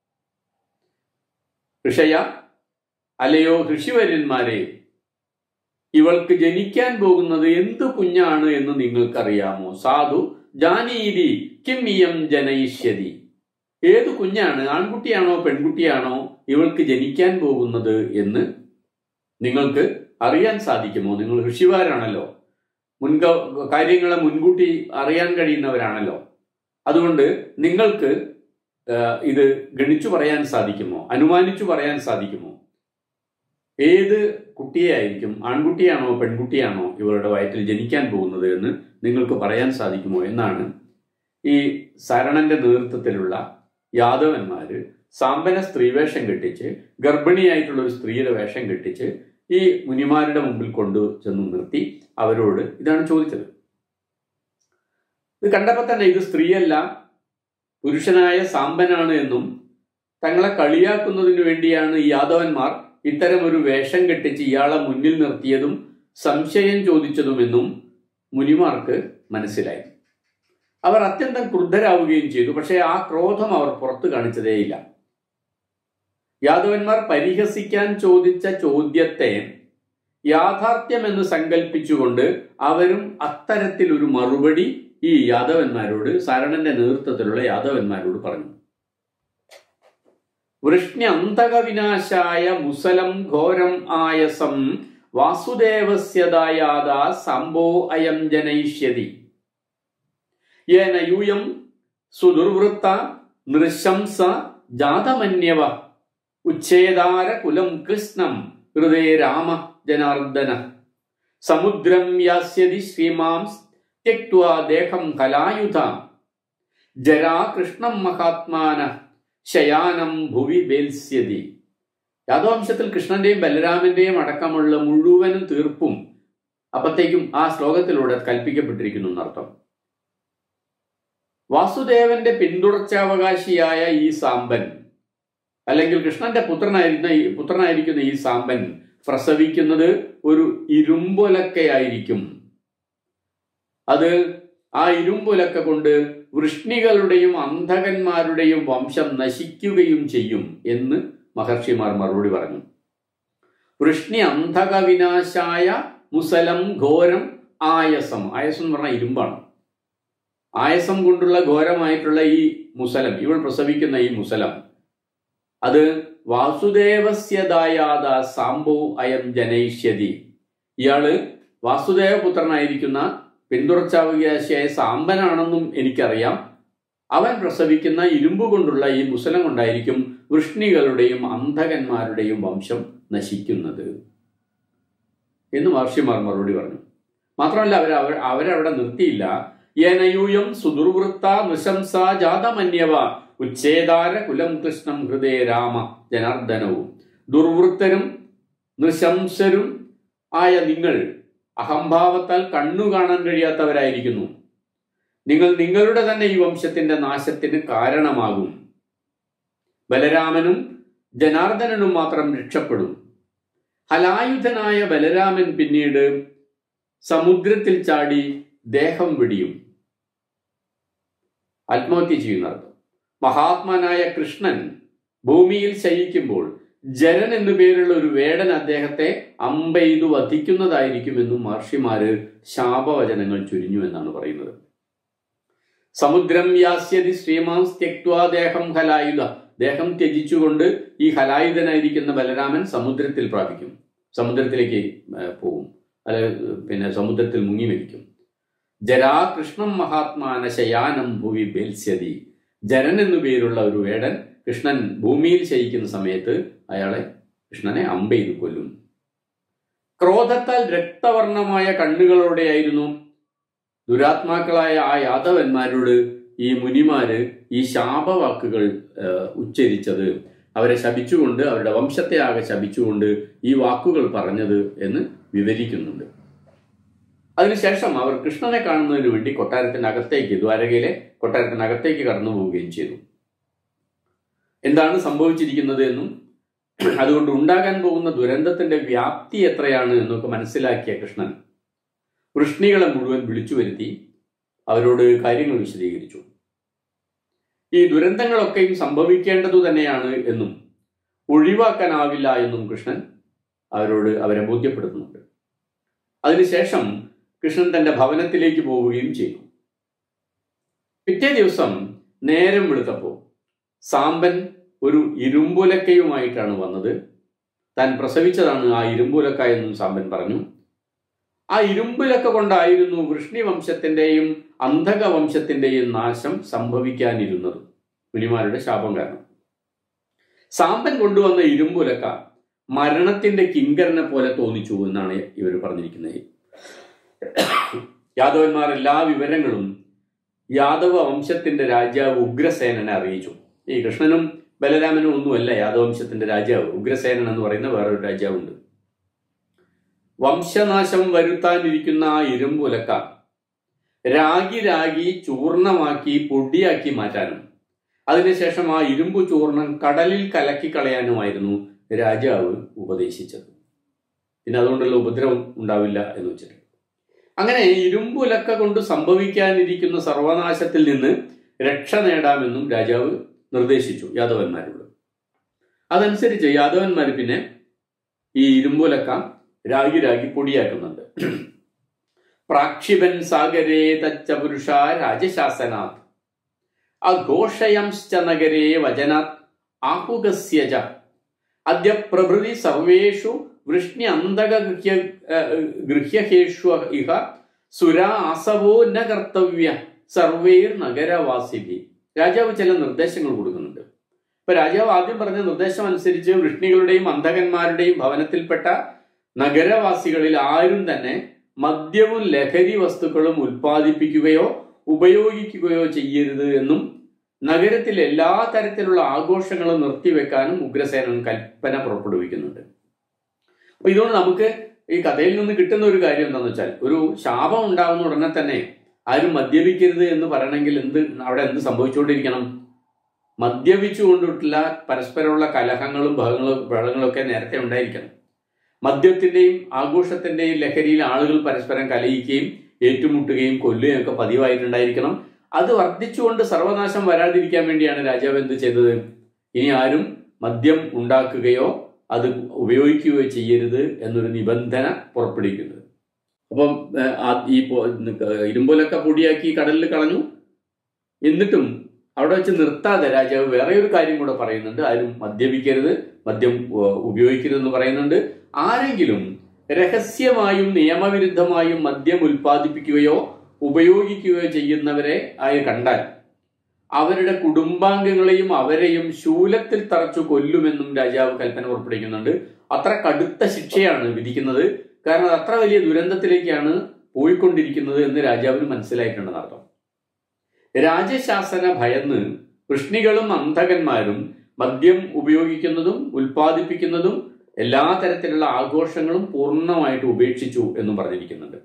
ഋഷയ അലയോ ഋഷിവര്യന്മാരെ ഇവൾക്ക് ജനിക്കാൻ പോകുന്നത് എന്ത് കുഞ്ഞാണ് എന്ന് നിങ്ങൾക്കറിയാമോ സാധു ജാനീതി കിം ഇയം ജനയിഷ്യതി ഏത് കുഞ്ഞാണ് ആൺകുട്ടിയാണോ പെൺകുട്ടിയാണോ ഇവൾക്ക് ജനിക്കാൻ പോകുന്നത് എന്ന് നിങ്ങൾക്ക് അറിയാൻ സാധിക്കുമോ നിങ്ങൾ ഋഷിമാരാണല്ലോ മുൻക കാര്യങ്ങളെ മുൻകൂട്ടി അറിയാൻ കഴിയുന്നവരാണല്ലോ അതുകൊണ്ട് നിങ്ങൾക്ക് ആ, ഇത് ഗണിച്ചു പറയാൻ സാധിക്കുമോ അനുമാനിച്ചു പറയാൻ സാധിക്കുമോ ഏത് കുട്ടിയായിരിക്കും ആൺകുട്ടിയാണോ പെൺകുട്ടിയാണോ ഇവരുടെ വയറ്റിൽ ജനിക്കാൻ പോകുന്നത് എന്ന് നിങ്ങൾക്ക് പറയാൻ സാധിക്കുമോ എന്നാണ് ഈ സരണന്റെ നേതൃത്വത്തിലുള്ള യാദവന്മാര് സാമ്പന സ്ത്രീവേഷം കെട്ടിച്ച് ഗർഭിണിയായിട്ടുള്ള ഒരു സ്ത്രീയുടെ വേഷം കെട്ടിച്ച് ഈ മുനിമാരുടെ മുമ്പിൽ കൊണ്ടു ചെന്ന് നിർത്തി അവരോട് ഇതാണ് ചോദിച്ചത് ഇത് കണ്ടപ്പോൾ തന്നെ ഇത് സ്ത്രീയല്ല പുരുഷനായ സാമ്പനാണ് എന്നും തങ്ങളെ കളിയാക്കുന്നതിന് വേണ്ടിയാണ് ഈ യാദവന്മാർ ഇത്തരം ഒരു വേഷം കെട്ടിച്ച് ഇയാളെ മുന്നിൽ നിർത്തിയതും സംശയം ചോദിച്ചതുമെന്നും മുനിമാർക്ക് മനസ്സിലായി അവർ അത്യന്തം ക്രുദ്ധരാവുകയും ചെയ്തു പക്ഷേ ആ ക്രോധം അവർ പുറത്തു കാണിച്ചതേയില്ല യാദവന്മാർ പരിഹസിക്കാൻ ചോദിച്ച ചോദ്യത്തെ യാഥാർത്ഥ്യമെന്ന് സങ്കല്പിച്ചുകൊണ്ട് അവരും അത്തരത്തിലൊരു മറുപടി ഈ യാദവന്മാരോട് സരണന്റെ നേതൃത്വത്തിലുള്ള യാദവന്മാരോട് പറഞ്ഞു വൃഷ്ണ്യന്തക വിനാശായ മുസലം ഘോരം ആയസം വാസുദേവസ്യദായാദ സംഭോ അയം ജനയിഷ്യതി യേന യൂയം സുദുർവൃത്ത നൃശംസ ജാതമന്യവ ഉച്ഛേദാര കുലം കൃഷ്ണം ഹൃദയ രാമ ജനാർദ്ദന സമുദ്രം യാസ്യതി ശ്രീമാം ത്യക്വാ ദേഹം കലായുധ ജരാ കൃഷ്ണം മഹാത്മാന ശയാനം ഭുവി വേത്സ്യതി യാദവംശത്തിൽ കൃഷ്ണന്റെയും ബലരാമന്റെയും അടക്കമുള്ള മുഴുവനും തീർപ്പും അപ്പത്തേക്കും ആ ശ്ലോകത്തിലൂടെ കൽപ്പിക്കപ്പെട്ടിരിക്കുന്നു എന്നർത്ഥം വാസുദേവന്റെ പിന്തുടർച്ചാവകാശിയായ ഈ സാമ്പൻ അല്ലെങ്കിൽ കൃഷ്ണന്റെ പുത്രനായിരുന്ന ഈ പുത്രനായിരിക്കുന്ന ഈ സാമ്പൻ പ്രസവിക്കുന്നത് ഒരു ഇരുമ്പൊലക്കയായിരിക്കും അത് ആ ഇരുമ്പൊലക്ക കൊണ്ട് വൃഷ്ണികളുടെയും അന്ധകന്മാരുടെയും വംശം നശിക്കുകയും ചെയ്യും എന്ന് മഹർഷിമാർ മറുപടി പറഞ്ഞു വൃഷ്ണി അന്ധക വിനാശായ മുസലം ഘോരം ആയസം ആയസം എന്ന് പറഞ്ഞാൽ ഇരുമ്പാണ് ആയസം കൊണ്ടുള്ള ഘോരമായിട്ടുള്ള ഈ മുസലം ഇവൾ പ്രസവിക്കുന്ന ഈ മുസലം അത് വാസുദേവസ്യദായാത സാംബോ അയം ജനയിഷ്യതി ഇയാള് വാസുദേവപുത്രനായിരിക്കുന്ന പിന്തുടർച്ചാവകാശിയായ സാമ്പനാണെന്നും എനിക്കറിയാം അവൻ പ്രസവിക്കുന്ന ഇരുമ്പ് കൊണ്ടുള്ള ഈ മുസലം കൊണ്ടായിരിക്കും വൃഷ്ണികളുടെയും അന്ധകന്മാരുടെയും വംശം നശിക്കുന്നത് എന്ന് മഹർഷിമാർ മറുപടി പറഞ്ഞു മാത്രമല്ല അവർ അവർ അവരവിടെ നിർത്തിയില്ല യനയൂയം സുദുർവൃത്ത നൃശംസ ജാതമന്യവ ഉച്ഛേദാര കുലം കൃഷ്ണം ഹൃദയ രാമ ജനാർദ്ദനവും ദുർവൃത്തരും നൃശംസരും ആയ നിങ്ങൾ അഹംഭാവത്താൽ കണ്ണു കാണാൻ കഴിയാത്തവരായിരിക്കുന്നു നിങ്ങൾ നിങ്ങളുടെ തന്നെ ഈ വംശത്തിന്റെ നാശത്തിന് കാരണമാകും ബലരാമനും ജനാർദ്ദനനും മാത്രം രക്ഷപ്പെടും ഹലായുധനായ ബലരാമൻ പിന്നീട് സമുദ്രത്തിൽ ചാടി ദേഹം വെടിയും ആത്മഹത്യ ചെയ്യുന്നർത്ഥം മഹാത്മാനായ കൃഷ്ണൻ ഭൂമിയിൽ ശയിക്കുമ്പോൾ ജരൻ എന്നു പേരുള്ള ഒരു വേടൻ അദ്ദേഹത്തെ അമ്പെയ്തു വധിക്കുന്നതായിരിക്കുമെന്നും മഹർഷിമാര് ശാപവചനങ്ങൾ ചുരിഞ്ഞു എന്നാണ് പറയുന്നത് സമുദ്രം യാസ്യതി ശ്രീമാൻ ത്യക്വാ ദേഹം ഹലായുധ ദേഹം ത്യജിച്ചുകൊണ്ട് ഈ ഹലായുധനായിരിക്കുന്ന ബലരാമൻ സമുദ്രത്തിൽ പ്രാപിക്കും സമുദ്രത്തിലേക്ക് ഏർ, പോകും അല്ല പിന്നെ സമുദ്രത്തിൽ മുങ്ങി മരിക്കും ജരാകൃഷ്ണം മഹാത്മാന ശയാനം ഭൂവി ബേൽസ്യതി ജരൻ എന്നു പേരുള്ള ഒരു വേടൻ കൃഷ്ണൻ ഭൂമിയിൽ ശയിക്കുന്ന സമയത്ത് അയാളെ കൃഷ്ണനെ അമ്പെയ്ത് കൊല്ലും ക്രോധത്താൽ രക്തവർണമായ കണ്ണുകളോടെയായിരുന്നു ദുരാത്മാക്കളായ ആ യാദവന്മാരോട് ഈ മുനിമാര് ഈ ശാപവാക്കുകൾ ഏഹ്, ഉച്ചരിച്ചത് അവരെ ശപിച്ചുകൊണ്ട് അവരുടെ വംശത്തെ ആകെ ശപിച്ചുകൊണ്ട് ഈ വാക്കുകൾ പറഞ്ഞത് എന്ന് വിവരിക്കുന്നുണ്ട് അതിനുശേഷം അവർ കൃഷ്ണനെ കാണുന്നതിന് വേണ്ടി കൊട്ടാരത്തിനകത്തേക്ക് ദ്വാരകയിലെ കൊട്ടാരത്തിനകത്തേക്ക് കടന്നു പോവുകയും ചെയ്തു എന്താണ് സംഭവിച്ചിരിക്കുന്നത് എന്നും അതുകൊണ്ട് ഉണ്ടാകാൻ പോകുന്ന ദുരന്തത്തിന്റെ വ്യാപ്തി എത്രയാണ് എന്നൊക്കെ മനസ്സിലാക്കിയ കൃഷ്ണൻ വൃഷ്ണികളെ മുഴുവൻ വിളിച്ചു വരുത്തി അവരോട് കാര്യങ്ങൾ വിശദീകരിച്ചു ഈ ദുരന്തങ്ങളൊക്കെയും സംഭവിക്കേണ്ടതു തന്നെയാണ് എന്നും ഒഴിവാക്കാനാവില്ല എന്നും കൃഷ്ണൻ അവരോട് അവരെ ബോധ്യപ്പെടുത്തുന്നുണ്ട് അതിനുശേഷം കൃഷ്ണൻ തന്റെ ഭവനത്തിലേക്ക് പോവുകയും ചെയ്തു പിറ്റേ ദിവസം നേരം വെളുത്തപ്പോൾ സാമ്പൻ ഒരു ഇരുമ്പുലക്കയുമായിട്ടാണ് വന്നത് താൻ പ്രസവിച്ചതാണ് ആ ഇരുമ്പുലക്ക എന്നും സാമ്പൻ പറഞ്ഞു ആ ഇരുമ്പുലക്ക കൊണ്ടായിരുന്നു വൃഷ്ണി വംശത്തിന്റെയും അന്ധക വംശത്തിന്റെയും നാശം സംഭവിക്കാനിരുന്നത് മുനിമാരുടെ ശാപം കാരണം സാമ്പൻ കൊണ്ടുവന്ന ഇരുമ്പുലക്ക മരണത്തിന്റെ കിങ്കരനെ പോലെ തോന്നിച്ചു എന്നാണ് ഇവർ പറഞ്ഞിരിക്കുന്നത് യാദവന്മാർ എല്ലാ വിവരങ്ങളും യാദവ വംശത്തിന്റെ രാജാവ് ഉഗ്രസേനനെ അറിയിച്ചു ഈ കൃഷ്ണനും ബലരാമനും ഒന്നുമല്ല യാദവ വംശത്തിന്റെ രാജാവ് ഉഗ്രസേനൻ എന്ന് പറയുന്ന വേറൊരു രാജാവുണ്ട് വംശനാശം വരുത്താനിരിക്കുന്ന ആ ഇരുമ്പുലക്ക രാഗി രാഗി ചൂർണമാക്കി പൊടിയാക്കി മാറ്റാനും അതിനുശേഷം ആ ഇരുമ്പു ചൂർണം കടലിൽ കലക്കി കളയാനുമായിരുന്നു രാജാവ് ഉപദേശിച്ചത് പിന്നെ അതുകൊണ്ടുള്ള ഉപദ്രവം ഉണ്ടാവില്ല എന്ന് വെച്ചിട്ട് അങ്ങനെ ഇരുമ്പുലക്ക കൊണ്ട് സംഭവിക്കാനിരിക്കുന്ന സർവനാശത്തിൽ നിന്ന് രക്ഷ നേടാമെന്നും രാജാവ് നിർദ്ദേശിച്ചു യാദവന്മാരോട് അതനുസരിച്ച് യാദവന്മാർ പിന്നെ ഈ ഇരുമ്പുലക്ക രാഗി രാഗി പൊടിയാക്കുന്നുണ്ട് പ്രാക്ഷിപൻ സാഗരേ തച്ച പുരുഷ രാജശാസനാത് അഘോഷയംശ്ച നഗരേ വചനാത് ആഹുഗസ്യ ച അദ്യ പ്രഭൃതി സർവേഷു വൃഷ്ണി അന്തക ഗൃഹ്യ ഗൃഹ്യഹേഷു ഇഹ സുരാ ആസവോ ന കർത്തവ്യ സർവേർ നഗരവാസിഭി രാജാവ് ചില നിർദ്ദേശങ്ങൾ കൊടുക്കുന്നുണ്ട് ഇപ്പൊ രാജാവ് ആദ്യം പറഞ്ഞ നിർദ്ദേശം അനുസരിച്ച് വൃഷ്ണികളുടെയും അന്ധകന്മാരുടെയും ഭവനത്തിൽപ്പെട്ട നഗരവാസികളിൽ ആരും തന്നെ മദ്യവും ലഹരി വസ്തുക്കളും ഉൽപ്പാദിപ്പിക്കുകയോ ഉപയോഗിക്കുകയോ ചെയ്യരുത് എന്നും നഗരത്തിൽ എല്ലാ തരത്തിലുള്ള ആഘോഷങ്ങളും നിർത്തിവെക്കാനും ഉഗ്രസേനൻ കൽപ്പന പുറപ്പെടുവിക്കുന്നുണ്ട് അപ്പൊ ഇതുകൊണ്ട് നമുക്ക് ഈ കഥയിൽ നിന്ന് കിട്ടുന്ന ഒരു കാര്യം എന്താണെന്ന് വെച്ചാൽ ഒരു ശാപം ഉണ്ടാകുന്ന ഉടനെ തന്നെ ആരും മദ്യപിക്കരുത് എന്ന് പറയണമെങ്കിൽ എന്ത് അവിടെ എന്ത് സംഭവിച്ചുകൊണ്ടിരിക്കണം മദ്യപിച്ചുകൊണ്ടിട്ടുള്ള പരസ്പരമുള്ള കലഹങ്ങളും ബഹങ്ങളും ബഹളങ്ങളും ഒക്കെ നേരത്തെ ഉണ്ടായിരിക്കണം മദ്യത്തിന്റെയും ആഘോഷത്തിന്റെയും ലഹരിയിൽ ആളുകൾ പരസ്പരം കലയിക്കുകയും ഏറ്റുമുട്ടുകയും കൊല്ലുകയും ഒക്കെ പതിവായിട്ടുണ്ടായിരിക്കണം അത് വർദ്ധിച്ചുകൊണ്ട് സർവനാശം വരാതിരിക്കാൻ വേണ്ടിയാണ് രാജാവ് എന്ത് ചെയ്തത് ഇനി ആരും മദ്യം ഉണ്ടാക്കുകയോ അത് ഉപയോഗിക്കുകയോ ചെയ്യരുത് എന്നൊരു നിബന്ധന പുറപ്പെടുവിക്കുന്നത് അപ്പം ഏഹ്, ആ ഈ പൊ- ഇരുമ്പുലൊക്കെ പൊടിയാക്കി കടലിൽ കളഞ്ഞു എന്നിട്ടും അവിടെ വെച്ച് നിർത്താതെ രാജാവ് വേറെ ഒരു കാര്യം കൂടെ പറയുന്നുണ്ട് ആരും മദ്യപിക്കരുത് മദ്യം ഏഹ്, ഉപയോഗിക്കരുതെന്ന് പറയുന്നുണ്ട് ആരെങ്കിലും രഹസ്യമായും നിയമവിരുദ്ധമായും മദ്യം ഉൽപ്പാദിപ്പിക്കുകയോ ഉപയോഗിക്കുകയോ ചെയ്യുന്നവരെ ആയി കണ്ടാൽ അവരുടെ കുടുംബാംഗങ്ങളെയും അവരെയും ശൂലത്തിൽ തറച്ചു കൊല്ലുമെന്നും രാജാവ് കൽപ്പന പുറപ്പെടുവിക്കുന്നുണ്ട് അത്ര കടുത്ത ശിക്ഷയാണ് വിധിക്കുന്നത് കാരണം അത് അത്ര വലിയ ദുരന്തത്തിലേക്കാണ് പോയിക്കൊണ്ടിരിക്കുന്നത് എന്ന് രാജാവിന് മനസ്സിലായിട്ടുണ്ടെന്ന് അർത്ഥം രാജശാസന ഭയന്ന് വൃഷ്ണികളും അന്ധകന്മാരും മദ്യം ഉപയോഗിക്കുന്നതും ഉൽപ്പാദിപ്പിക്കുന്നതും എല്ലാ തരത്തിലുള്ള ആഘോഷങ്ങളും പൂർണ്ണമായിട്ട് ഉപേക്ഷിച്ചു എന്നും പറഞ്ഞിരിക്കുന്നുണ്ട്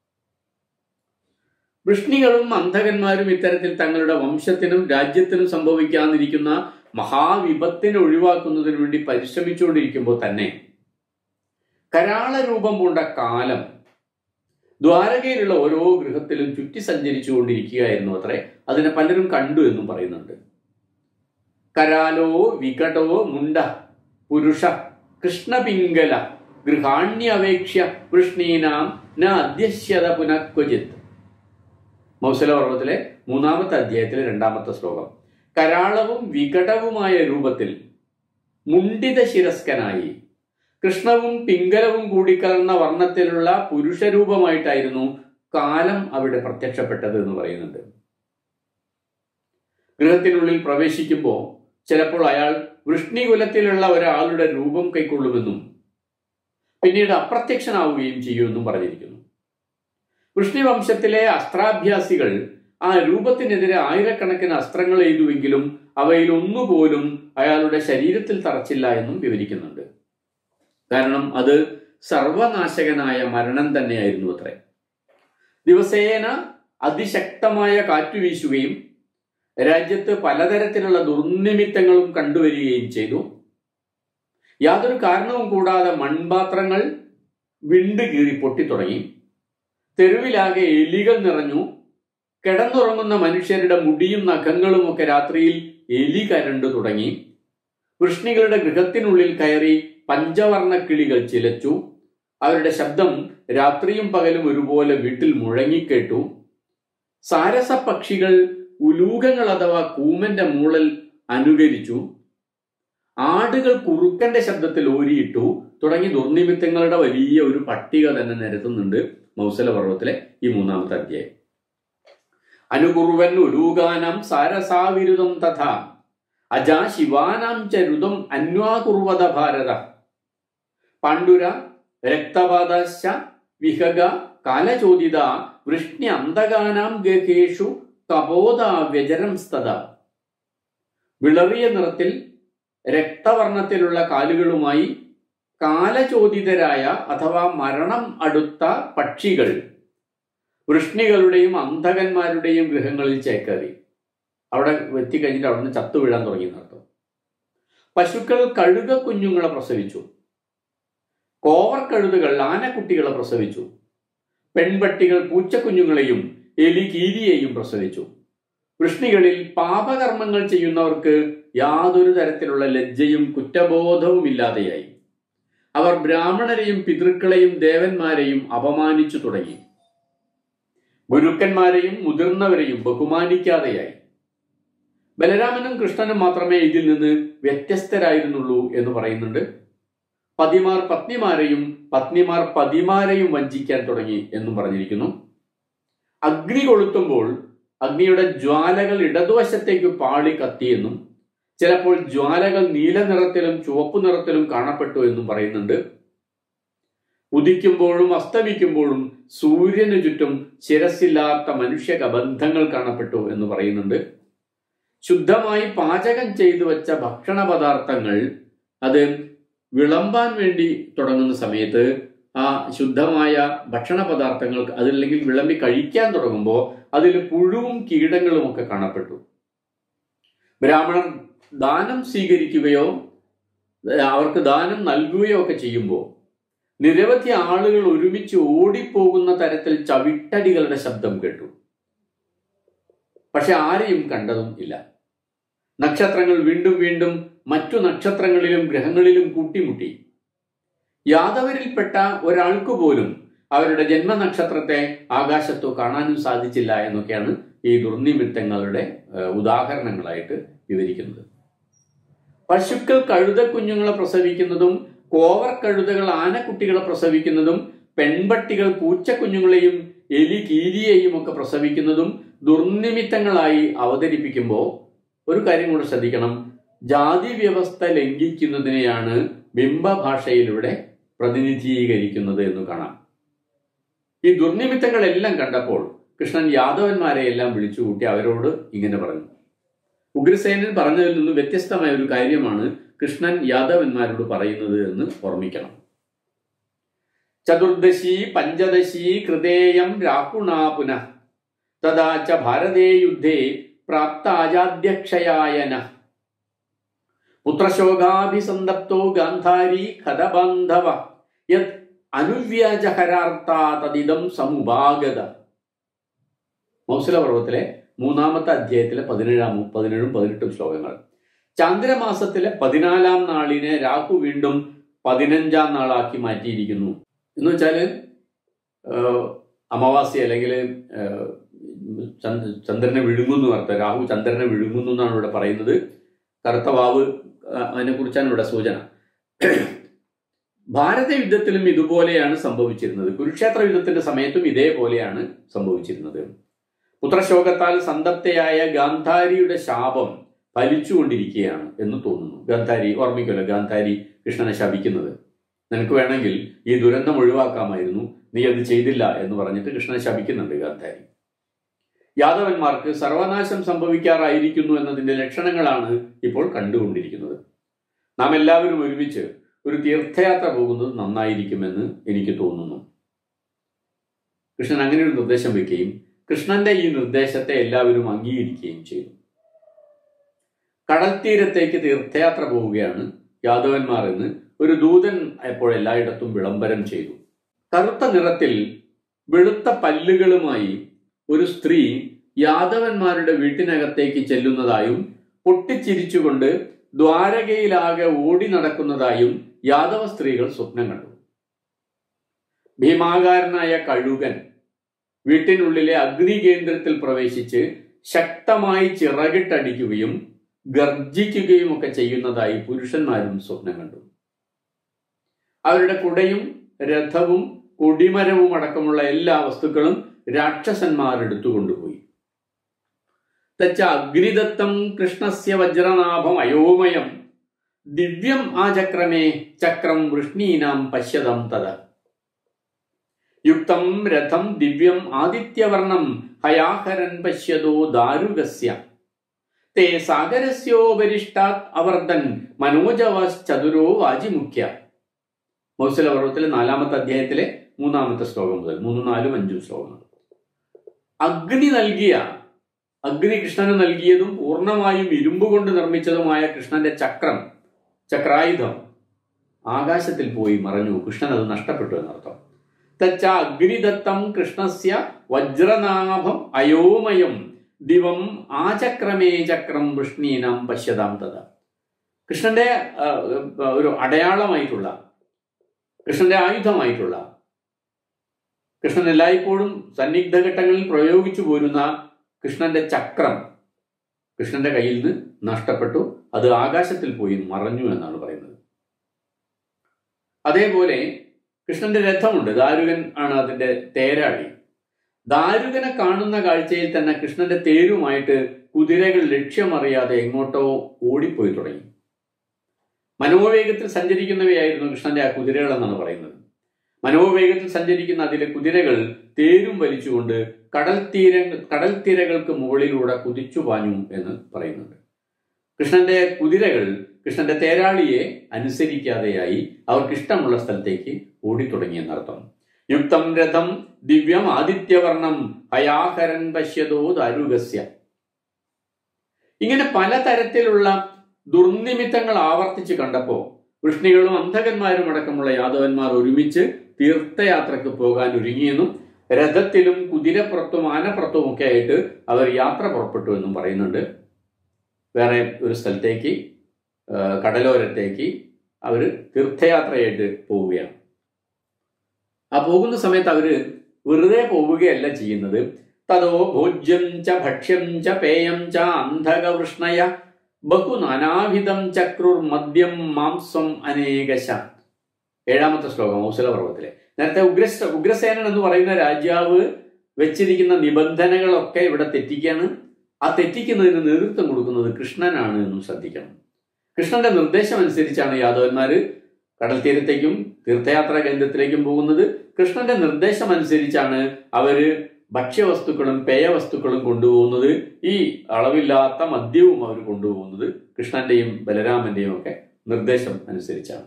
വൃഷ്ണികളും അന്ധകന്മാരും ഇത്തരത്തിൽ തങ്ങളുടെ വംശത്തിനും രാജ്യത്തിനും സംഭവിക്കാതിരിക്കുന്ന മഹാവിപത്തിനെ ഒഴിവാക്കുന്നതിന് വേണ്ടി പരിശ്രമിച്ചുകൊണ്ടിരിക്കുമ്പോൾ തന്നെ കരാള രൂപം പൂണ്ട കാലം ദ്വാരകയിലുള്ള ഓരോ ഗൃഹത്തിലും ചുറ്റി സഞ്ചരിച്ചു കൊണ്ടിരിക്കുകയായിരുന്നു അത്രേ അതിനെ പലരും കണ്ടു എന്നും പറയുന്നുണ്ട് കരാലോ വികടോ മുണ്ട പുരുഷ കൃഷ്ണപിംഗല ഗൃഹാണ്യപേക്ഷ്യ വൃഷ്ണീനാം ന അധ്യശ്യത പുനഃക്വചിത് മൗസല പർവ്വത്തിലെ മൂന്നാമത്തെ അധ്യായത്തിലെ രണ്ടാമത്തെ ശ്ലോകം കരാളവും വികടവുമായ രൂപത്തിൽ മുണ്ടിത ശിരസ്കനായി കൃഷ്ണവും പിങ്കലവും കൂടിക്കലർന്ന വർണ്ണത്തിലുള്ള പുരുഷരൂപമായിട്ടായിരുന്നു കാലം അവിടെ പ്രത്യക്ഷപ്പെട്ടത് എന്ന് പറയുന്നുണ്ട് ഗൃഹത്തിനുള്ളിൽ പ്രവേശിക്കുമ്പോൾ ചിലപ്പോൾ അയാൾ വൃഷ്ണികുലത്തിലുള്ള ഒരാളുടെ രൂപം കൈക്കൊള്ളുമെന്നും പിന്നീട് അപ്രത്യക്ഷനാവുകയും ചെയ്യുമെന്നും പറഞ്ഞിരിക്കുന്നു വൃഷ്ണിവംശത്തിലെ അസ്ത്രാഭ്യാസികൾ ആ രൂപത്തിനെതിരെ ആയിരക്കണക്കിന് അസ്ത്രങ്ങൾ എഴുതുമെങ്കിലും അവയിൽ ഒന്നുപോലും അയാളുടെ ശരീരത്തിൽ തറച്ചില്ല എന്നും വിവരിക്കുന്നുണ്ട് കാരണം അത് സർവനാശകനായ മരണം തന്നെയായിരുന്നു അത്രേ ദിവസേന അതിശക്തമായ കാറ്റു വീശുകയും രാജ്യത്ത് പലതരത്തിലുള്ള ദുർനിമിത്തങ്ങളും കണ്ടുവരികയും ചെയ്തു യാതൊരു കാരണവും കൂടാതെ മൺപാത്രങ്ങൾ വിണ്ട് കീറി പൊട്ടിത്തുടങ്ങി തെരുവിലാകെ എലികൾ നിറഞ്ഞു കിടന്നുറങ്ങുന്ന മനുഷ്യരുടെ മുടിയും നഖങ്ങളും ഒക്കെ രാത്രിയിൽ എലി കരണ്ടു തുടങ്ങി വൃഷ്ണികളുടെ ഗൃഹത്തിനുള്ളിൽ കയറി പഞ്ചവർണ്ണ കിളികൾ ചിലച്ചു അവരുടെ ശബ്ദം രാത്രിയും പകലും ഒരുപോലെ വീട്ടിൽ മുഴങ്ങിക്കേട്ടു സാരസ പക്ഷികൾ ഉലൂകങ്ങൾ അഥവാ കൂമന്റെ മൂളൽ അനുകരിച്ചു ആടുകൾ കുറുക്കന്റെ ശബ്ദത്തിൽ ഓരിയിട്ടു തുടങ്ങി ദുർനിമിത്തങ്ങളുടെ വലിയ ഒരു പട്ടിക തന്നെ നിരത്തുന്നുണ്ട് മൗസല പർവ്വത്തിലെ ഈ മൂന്നാമത്തെ അധ്യായം അനുകുറുവൻ ഉലൂകാനം സാരസാവിരുദം തഥാ അജാ ശിവാനാം ച രുദം അന്വാകുർവത ഭാരത പാണ്ഡുര രക്തപാതാശ്ച വിഹഗ കാലചോദിത വൃഷ്ണി അന്തകാനാം ഗേഹേഷു കപോത വ്യജരം സ്തത വിളറിയ നിറത്തിൽ രക്തവർണ്ണത്തിലുള്ള കാലുകളുമായി കാലചോദിതരായ അഥവാ മരണം അടുത്ത പക്ഷികൾ വൃഷ്ണികളുടെയും അന്ധകന്മാരുടെയും ഗൃഹങ്ങളിൽ ചേക്കേറി അവിടെ എത്തിക്കഴിഞ്ഞിട്ട് അവിടുന്ന് ചത്തു വീഴാൻ തുടങ്ങി നടത്തും പശുക്കൾ കഴുക കുഞ്ഞുങ്ങളെ പ്രസവിച്ചു കോവർ കഴുതുകൾ ആനക്കുട്ടികളെ പ്രസവിച്ചു പെൺപട്ടികൾ പൂച്ചക്കുഞ്ഞുങ്ങളെയും എലി കീരിയെയും പ്രസവിച്ചു വൃഷ്ണികളിൽ പാപകർമ്മങ്ങൾ ചെയ്യുന്നവർക്ക് യാതൊരു തരത്തിലുള്ള ലജ്ജയും കുറ്റബോധവും ഇല്ലാതെയായി അവർ ബ്രാഹ്മണരെയും പിതൃക്കളെയും ദേവന്മാരെയും അപമാനിച്ചു തുടങ്ങി ഗുരുക്കന്മാരെയും മുതിർന്നവരെയും ബഹുമാനിക്കാതെയായി ബലരാമനും കൃഷ്ണനും മാത്രമേ ഇതിൽ നിന്ന് വ്യത്യസ്തരായിരുന്നുള്ളൂ എന്ന് പറയുന്നുണ്ട് പതിമാർ പത്നിമാരെയും പത്നിമാർ പതിമാരെയും വഞ്ചിക്കാൻ തുടങ്ങി എന്നും പറഞ്ഞിരിക്കുന്നു അഗ്നി കൊളുത്തുമ്പോൾ അഗ്നിയുടെ ജ്വാലകൾ ഇടതുവശത്തേക്ക് പാളി കത്തിയെന്നും ചിലപ്പോൾ ജ്വാലകൾ നീല നിറത്തിലും ചുവപ്പ് നിറത്തിലും കാണപ്പെട്ടു എന്നും പറയുന്നുണ്ട് ഉദിക്കുമ്പോഴും അസ്തമിക്കുമ്പോഴും സൂര്യന് ചുറ്റും ശിരസില്ലാത്ത മനുഷ്യ കബന്ധങ്ങൾ കാണപ്പെട്ടു എന്ന് പറയുന്നുണ്ട് ശുദ്ധമായി പാചകം ചെയ്തു വെച്ച ഭക്ഷണ പദാർത്ഥങ്ങൾ അത് വിളമ്പാൻ വേണ്ടി തുടങ്ങുന്ന സമയത്ത് ആ ശുദ്ധമായ ഭക്ഷണ പദാർത്ഥങ്ങൾ അതല്ലെങ്കിൽ വിളമ്പി കഴിക്കാൻ തുടങ്ങുമ്പോൾ അതിൽ പുഴുവും കീടങ്ങളും ഒക്കെ കാണപ്പെട്ടു ബ്രാഹ്മണർ ദാനം സ്വീകരിക്കുകയോ അവർക്ക് ദാനം നൽകുകയോ ഒക്കെ ചെയ്യുമ്പോൾ നിരവധി ആളുകൾ ഒരുമിച്ച് ഓടിപ്പോകുന്ന തരത്തിൽ ചവിട്ടടികളുടെ ശബ്ദം കേട്ടു പക്ഷെ ആരെയും കണ്ടതും ഇല്ല നക്ഷത്രങ്ങൾ വീണ്ടും വീണ്ടും മറ്റു നക്ഷത്രങ്ങളിലും ഗ്രഹങ്ങളിലും കൂട്ടിമുട്ടി യാദവരിൽപ്പെട്ട ഒരാൾക്ക് പോലും അവരുടെ ജന്മനക്ഷത്രത്തെ ആകാശത്തു കാണാനും സാധിച്ചില്ല എന്നൊക്കെയാണ് ഈ ദുർനിമിത്തങ്ങളുടെ ഉദാഹരണങ്ങളായിട്ട് വിവരിക്കുന്നത് പശുക്കൾ കഴുത കുഞ്ഞുങ്ങളെ പ്രസവിക്കുന്നതും കോവർ കഴുതകൾ ആനക്കുട്ടികളെ പ്രസവിക്കുന്നതും പെൺപട്ടികൾ പൂച്ചക്കുഞ്ഞുങ്ങളെയും എലി കീരിയെയും ഒക്കെ പ്രസവിക്കുന്നതും ദുർനിമിത്തങ്ങളായി അവതരിപ്പിക്കുമ്പോൾ ഒരു കാര്യം കൂടെ ശ്രദ്ധിക്കണം ജാതി വ്യവസ്ഥ ലംഘിക്കുന്നതിനെയാണ് ബിംബഭാഷയിലൂടെ പ്രതിനിധീകരിക്കുന്നത് എന്ന് കാണാം ഈ ദുർനിമിത്തങ്ങളെല്ലാം കണ്ടപ്പോൾ കൃഷ്ണൻ യാദവന്മാരെ എല്ലാം വിളിച്ചുകൂട്ടി അവരോട് ഇങ്ങനെ പറഞ്ഞു ഉഗ്രസേനൻ പറഞ്ഞതിൽ നിന്ന് വ്യത്യസ്തമായ ഒരു കാര്യമാണ് കൃഷ്ണൻ യാദവന്മാരോട് പറയുന്നത് എന്ന് ഓർമ്മിക്കണം ചതുർദശി പഞ്ചദശി കൃതേയം രാഹുണാ പുനഃ തഥാച്ച ഭാരതേ യുദ്ധേ പ്രാപ്താജാധ്യക്ഷയായന പുത്രശോകാഭിസന്തപ്തോ ഗാന്ധാരി കഥബാന്ധവ യത് അനുവ്യാജഹരാർത്ത തദിദം സമുപാഗത മൗസല പർവ്വത്തിലെ മൂന്നാമത്തെ അധ്യായത്തിലെ പതിനേഴാം പതിനേഴും പതിനെട്ടും ശ്ലോകങ്ങൾ ചാന്ദ്രമാസത്തിലെ പതിനാലാം നാളിനെ രാഹു വീണ്ടും പതിനഞ്ചാം നാളാക്കി മാറ്റിയിരിക്കുന്നു എന്ന് വെച്ചാല് അമാവാസി അല്ലെങ്കിൽ ചന്ദ് ചന്ദ്രനെ വിഴുങ്ങുന്നു അർത്ഥം രാഹു ചന്ദ്രനെ വിഴുങ്ങുന്നു എന്നാണ് ഇവിടെ പറയുന്നത് കറുത്ത വാവ് ആ, അതിനെക്കുറിച്ചാണ് ഇവിടെ സൂചന ഭാരത യുദ്ധത്തിലും ഇതുപോലെയാണ് സംഭവിച്ചിരുന്നത് കുരുക്ഷേത്ര യുദ്ധത്തിന്റെ സമയത്തും ഇതേപോലെയാണ് സംഭവിച്ചിരുന്നത് പുത്രശോകത്താൽ സന്തപ്തയായ ഗാന്ധാരിയുടെ ശാപം ഫലിച്ചുകൊണ്ടിരിക്കുകയാണ് എന്ന് തോന്നുന്നു ഗാന്ധാരി ഓർമ്മിക്കുമല്ലോ ഗാന്ധാരി കൃഷ്ണനെ ശപിക്കുന്നത് നിനക്ക് വേണമെങ്കിൽ ഈ ദുരന്തം ഒഴിവാക്കാമായിരുന്നു നീ അത് ചെയ്തില്ല എന്ന് പറഞ്ഞിട്ട് കൃഷ്ണനെ ശപിക്കുന്നുണ്ട് ഗാന്ധാരി യാദവന്മാർക്ക് സർവനാശം സംഭവിക്കാറായിരിക്കുന്നു എന്നതിന്റെ ലക്ഷണങ്ങളാണ് ഇപ്പോൾ കണ്ടുകൊണ്ടിരിക്കുന്നത് നാം എല്ലാവരും ഒരുമിച്ച് ഒരു തീർത്ഥയാത്ര പോകുന്നത് നന്നായിരിക്കുമെന്ന് എനിക്ക് തോന്നുന്നു കൃഷ്ണൻ അങ്ങനെ ഒരു നിർദ്ദേശം വെക്കുകയും കൃഷ്ണന്റെ ഈ നിർദ്ദേശത്തെ എല്ലാവരും അംഗീകരിക്കുകയും ചെയ്തു കടൽ തീരത്തേക്ക് തീർത്ഥയാത്ര പോവുകയാണ് യാദവന്മാർ എന്ന് ഒരു ദൂതൻ ഇപ്പോൾ എല്ലായിടത്തും വിളംബരം ചെയ്തു കറുത്ത നിറത്തിൽ വെളുത്ത പല്ലുകളുമായി ഒരു സ്ത്രീ യാദവന്മാരുടെ വീട്ടിനകത്തേക്ക് ചെല്ലുന്നതായും പൊട്ടിച്ചിരിച്ചുകൊണ്ട് ദ്വാരകയിലാകെ ഓടി നടക്കുന്നതായും യാദവ സ്ത്രീകൾ സ്വപ്നം കണ്ടു ഭീമാകാരനായ കഴുകൻ വീട്ടിനുള്ളിലെ അഗ്നികേന്ദ്രത്തിൽ പ്രവേശിച്ച് ശക്തമായി ചിറകിട്ടടിക്കുകയും ഗർജിക്കുകയും ഒക്കെ ചെയ്യുന്നതായി പുരുഷന്മാരും സ്വപ്നം കണ്ടു അവരുടെ കുടയും രഥവും കൊടിമരവും അടക്കമുള്ള എല്ലാ വസ്തുക്കളും രാക്ഷസന്മാർ എടുത്തുകൊണ്ടുപോയി തച്ച അഗ്നിദത്തം കൃഷ്ണസ്യ വജ്രനാഭം അയോമയം ദിവ്യം ആ ചക്രമേ ചക്രം വൃഷ്ണീനാം പശ്യതം തത യുക്തം രഥം ദിവ്യം ആദിത്യവർണം ഹയാഹരൻ പശ്യതോ ദാരുകസ്യ തേ സാഗരസ്യോപരിഷ്ടാത് അവർദ്ധൻ മനോജവാശ്ചതുരോ വാജിമുഖ്യ മൗസല പർവ്വത്തിലെ നാലാമത്തെ അധ്യായത്തിലെ മൂന്നാമത്തെ ശ്ലോകം മുതൽ മൂന്നും നാലും അഞ്ചും ശ്ലോകങ്ങൾ അഗ്നി നൽകിയ അഗ്നി കൃഷ്ണന് നൽകിയതും പൂർണ്ണമായും ഇരുമ്പ് കൊണ്ട് നിർമ്മിച്ചതുമായ കൃഷ്ണന്റെ ചക്രം ചക്രായുധം ആകാശത്തിൽ പോയി മറഞ്ഞു കൃഷ്ണൻ അത് നഷ്ടപ്പെട്ടു എന്നർത്ഥം തച്ച അഗ്നിദത്തം കൃഷ്ണസ്യ വജ്രനാഭം അയോമയം ദിവം ആ ചക്രമേ ചക്രം വൃഷ്ണീനാം പശ്യതാം തഥ കൃഷ്ണന്റെ ആ, ആ, ഒരു അടയാളമായിട്ടുള്ള കൃഷ്ണന്റെ ആയുധമായിട്ടുള്ള കൃഷ്ണൻ എല്ലായ്പ്പോഴും സന്നിഗ്ധ ഘട്ടങ്ങളിൽ പ്രയോഗിച്ചു പോരുന്ന കൃഷ്ണന്റെ ചക്രം കൃഷ്ണന്റെ കയ്യിൽ നിന്ന് നഷ്ടപ്പെട്ടു അത് ആകാശത്തിൽ പോയി മറഞ്ഞു എന്നാണ് പറയുന്നത് അതേപോലെ കൃഷ്ണന്റെ രഥമുണ്ട് ദാരുകൻ ആണ് അതിന്റെ തേരാളി ദാരുകനെ കാണുന്ന കാഴ്ചയിൽ തന്നെ കൃഷ്ണന്റെ തേരുമായിട്ട് കുതിരകൾ ലക്ഷ്യമറിയാതെ എങ്ങോട്ടോ ഓടിപ്പോയി തുടങ്ങി മനോവേഗത്തിൽ സഞ്ചരിക്കുന്നവയായിരുന്നു കൃഷ്ണന്റെ ആ കുതിരകൾ എന്നാണ് പറയുന്നത് മനോവേഗത്തിൽ സഞ്ചരിക്കുന്ന അതിലെ കുതിരകൾ തേരും വലിച്ചുകൊണ്ട് കടൽ തീര കടൽ തീരകൾക്ക് മുകളിലൂടെ കുതിച്ചു പാഞ്ഞു എന്ന് പറയുന്നുണ്ട് കൃഷ്ണന്റെ കുതിരകൾ കൃഷ്ണന്റെ തേരാളിയെ അനുസരിക്കാതെയായി അവർക്ക് ഇഷ്ടമുള്ള സ്ഥലത്തേക്ക് ഓടിത്തുടങ്ങിയെന്നർത്ഥം യുക്തം രഥം ദിവ്യം ആദിത്യവർണം ഹയാഹരൻ പശ്യതോ ദാരുഗസ്യ ഇങ്ങനെ പലതരത്തിലുള്ള ദുർനിമിത്തങ്ങൾ ആവർത്തിച്ച് കണ്ടപ്പോ വൃഷ്ണികളും അന്ധകന്മാരും അടക്കമുള്ള യാദവന്മാർ ഒരുമിച്ച് തീർത്ഥയാത്രയ്ക്ക് പോകാൻ ഒരുങ്ങിയെന്നും രഥത്തിലും കുതിരപ്പുറത്തും ആനപ്പുറത്തും ഒക്കെ ആയിട്ട് അവർ യാത്ര പുറപ്പെട്ടു എന്നും പറയുന്നുണ്ട് വേറെ ഒരു സ്ഥലത്തേക്ക് ആ, കടലോരത്തേക്ക് അവർ തീർത്ഥയാത്രയായിട്ട് പോവുകയാണ് ആ പോകുന്ന സമയത്ത് അവര് വെറുതെ പോവുകയല്ല ചെയ്യുന്നത് തതോ ഭോജ്യം ച ഭക്ഷ്യം ച പേയം ച അന്ധകവൃഷ്ണയ ബഹു നാനാവിധം ചക്രുർ മദ്യം മാംസം അനേകശ ഏഴാമത്തെ ശ്ലോകം ഔസല പർവ്വത്തിലെ നേരത്തെ ഉഗ്രസ ഉഗ്രസേനൻ എന്ന് പറയുന്ന രാജാവ് വെച്ചിരിക്കുന്ന നിബന്ധനകളൊക്കെ ഇവിടെ തെറ്റിക്കാണ് ആ തെറ്റിക്കുന്നതിന് നേതൃത്വം കൊടുക്കുന്നത് കൃഷ്ണനാണ് എന്നും ശ്രദ്ധിക്കണം കൃഷ്ണന്റെ നിർദ്ദേശം അനുസരിച്ചാണ് യാദവന്മാര് കടൽ തീരത്തേക്കും തീർത്ഥയാത്രാ കേന്ദ്രത്തിലേക്കും പോകുന്നത് കൃഷ്ണന്റെ നിർദ്ദേശം അനുസരിച്ചാണ് അവര് ഭക്ഷ്യവസ്തുക്കളും പേയവസ്തുക്കളും കൊണ്ടുപോകുന്നത് ഈ അളവില്ലാത്ത മദ്യവും അവർ കൊണ്ടുപോകുന്നത് കൃഷ്ണന്റെയും ബലരാമന്റെയും ഒക്കെ നിർദ്ദേശം അനുസരിച്ചാണ്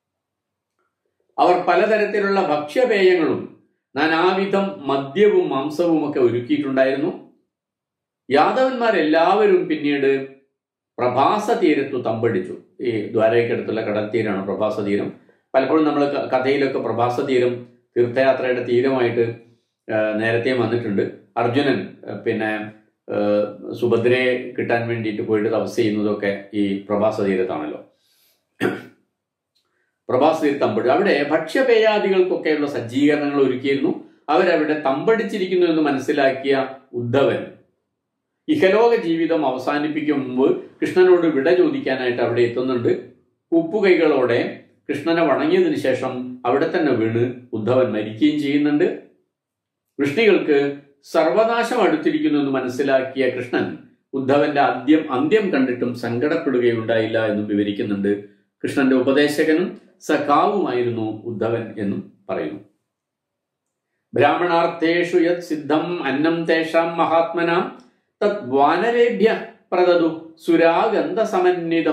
അവർ പലതരത്തിലുള്ള ഭക്ഷ്യപേയങ്ങളും നാനാവിധം മദ്യവും മാംസവും ഒക്കെ ഒരുക്കിയിട്ടുണ്ടായിരുന്നു യാദവന്മാരെല്ലാവരും പിന്നീട് പ്രഭാസ തീരത്തു തമ്പടിച്ചു ഈ ദ്വാരകയ്ക്കടുത്തുള്ള കടൽ തീരമാണ് പ്രഭാസ തീരം പലപ്പോഴും നമ്മൾ ക- കഥയിലൊക്കെ പ്രഭാസ തീരം തീർത്ഥയാത്രയുടെ തീരമായിട്ട് ആ, നേരത്തെ വന്നിട്ടുണ്ട് അർജുനൻ ആ, പിന്നെ ആ, സുഭദ്രയെ കിട്ടാൻ വേണ്ടിയിട്ട് പോയിട്ട് തപസ് ചെയ്യുന്നതൊക്കെ ഈ പ്രഭാസ തീരത്താണല്ലോ പ്രഭാസ തീരത്ത് തമ്പടി അവിടെ ഭക്ഷ്യപേയാദികൾക്കൊക്കെയുള്ള സജ്ജീകരണങ്ങൾ ഒരുക്കിയിരുന്നു അവരവിടെ തമ്പടിച്ചിരിക്കുന്നു എന്ന് മനസ്സിലാക്കിയ ഉദ്ധവൻ ഇഹലോക ജീവിതം അവസാനിപ്പിക്കും മുമ്പ് കൃഷ്ണനോട് വിട ചോദിക്കാനായിട്ട് അവിടെ എത്തുന്നുണ്ട് ഉപ്പുകൈകളോടെ കൃഷ്ണനെ വണങ്ങിയതിനു ശേഷം അവിടെ തന്നെ വീണ് ഉദ്ധവൻ മരിക്കുകയും ചെയ്യുന്നുണ്ട് വൃഷ്ണികൾക്ക് സർവനാശം അടുത്തിരിക്കുന്നു എന്ന് മനസ്സിലാക്കിയ കൃഷ്ണൻ ഉദ്ധവന്റെ ആദ്യം അന്ത്യം കണ്ടിട്ടും സങ്കടപ്പെടുകയുണ്ടായില്ല എന്നും വിവരിക്കുന്നുണ്ട് കൃഷ്ണന്റെ ഉപദേശകനും സഖാവുമായിരുന്നു ഉദ്ധവൻ എന്നും പറയുന്നു ബ്രാഹ്മണാർത്ഥേഷു യത് സിദ്ധം അന്നം തേഷാം മഹാത്മനാം തത് വാനരേഭ്യ പ്രദതു സുരാഗന്ധസമന്വിതം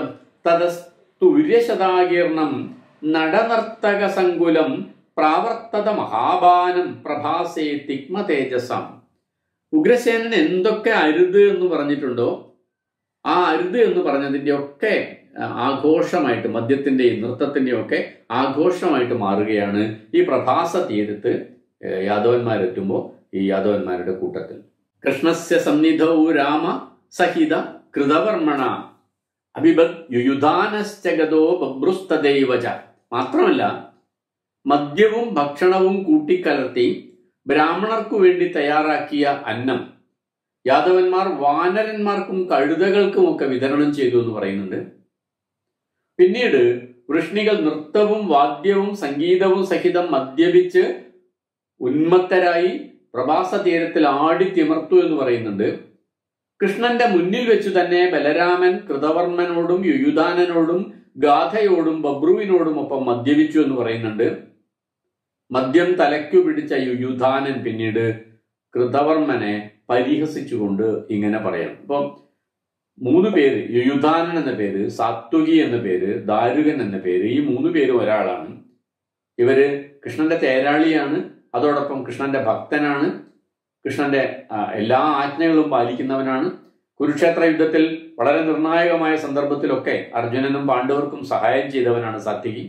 തതസ്തുര്യശതാകീർണം നടനർത്തക സങ്കുലം പ്രാവർത്തത മഹാബാനം പ്രഭാസേ തിഗ്മ തേജസം ഉഗ്രസേനൻ എന്തൊക്കെ അരുത് എന്ന് പറഞ്ഞിട്ടുണ്ടോ ആ അരുത് എന്ന് പറഞ്ഞതിന്റെ ഒക്കെ ആഘോഷമായിട്ട് മദ്യത്തിന്റെയും നൃത്തത്തിന്റെയും ഒക്കെ ആഘോഷമായിട്ട് മാറുകയാണ് ഈ പ്രഭാസ തീരത്ത് യാദവന്മാരെത്തുമ്പോൾ ഈ യാദവന്മാരുടെ കൂട്ടത്തിൽ കൃഷ്ണസ്യ സന്നിധൗ രാമ സഹിത കൃതവർമ്മണ അഭിബദ് യുയുധാനശ്ചഗതോ ബഭ്രുസ്തദൈവച മാത്രമല്ല മദ്യവും ഭക്ഷണവും കൂട്ടിക്കലർത്തി ബ്രാഹ്മണർക്കു വേണ്ടി തയ്യാറാക്കിയ അന്നം യാദവന്മാർ വാനരന്മാർക്കും കഴുതകൾക്കുമൊക്കെ വിതരണം ചെയ്തു എന്ന് പറയുന്നുണ്ട് പിന്നീട് വൃഷ്ണികൾ നൃത്തവും വാദ്യവും സംഗീതവും സഹിതം മദ്യപിച്ച് ഉന്മത്തരായി പ്രഭാസ തീരത്തിൽ ആടിത്തിമർത്തു എന്ന് പറയുന്നുണ്ട് കൃഷ്ണന്റെ മുന്നിൽ വെച്ച് തന്നെ ബലരാമൻ കൃതവർമ്മനോടും യുയുധാനനോടും ഗാഥയോടും ബബ്രുവിനോടും ഒപ്പം മദ്യപിച്ചു എന്ന് പറയുന്നുണ്ട് മദ്യം തലയ്ക്കു പിടിച്ച യുയുധാനൻ പിന്നീട് കൃതവർമ്മനെ പരിഹസിച്ചുകൊണ്ട് ഇങ്ങനെ പറയാം അപ്പം മൂന്ന് പേര് യുയുധാനൻ എന്ന പേര് സാത്വികി എന്ന പേര് ദാരുകൻ എന്ന പേര് ഈ മൂന്ന് പേരും ഒരാളാണ് ഇവര് കൃഷ്ണന്റെ തേരാളിയാണ് അതോടൊപ്പം കൃഷ്ണന്റെ ഭക്തനാണ് കൃഷ്ണന്റെ എല്ലാ ആജ്ഞകളും പാലിക്കുന്നവനാണ് കുരുക്ഷേത്ര യുദ്ധത്തിൽ വളരെ നിർണായകമായ സന്ദർഭത്തിലൊക്കെ അർജുനനും പാണ്ഡവർക്കും സഹായം ചെയ്തവനാണ് സാത്വികി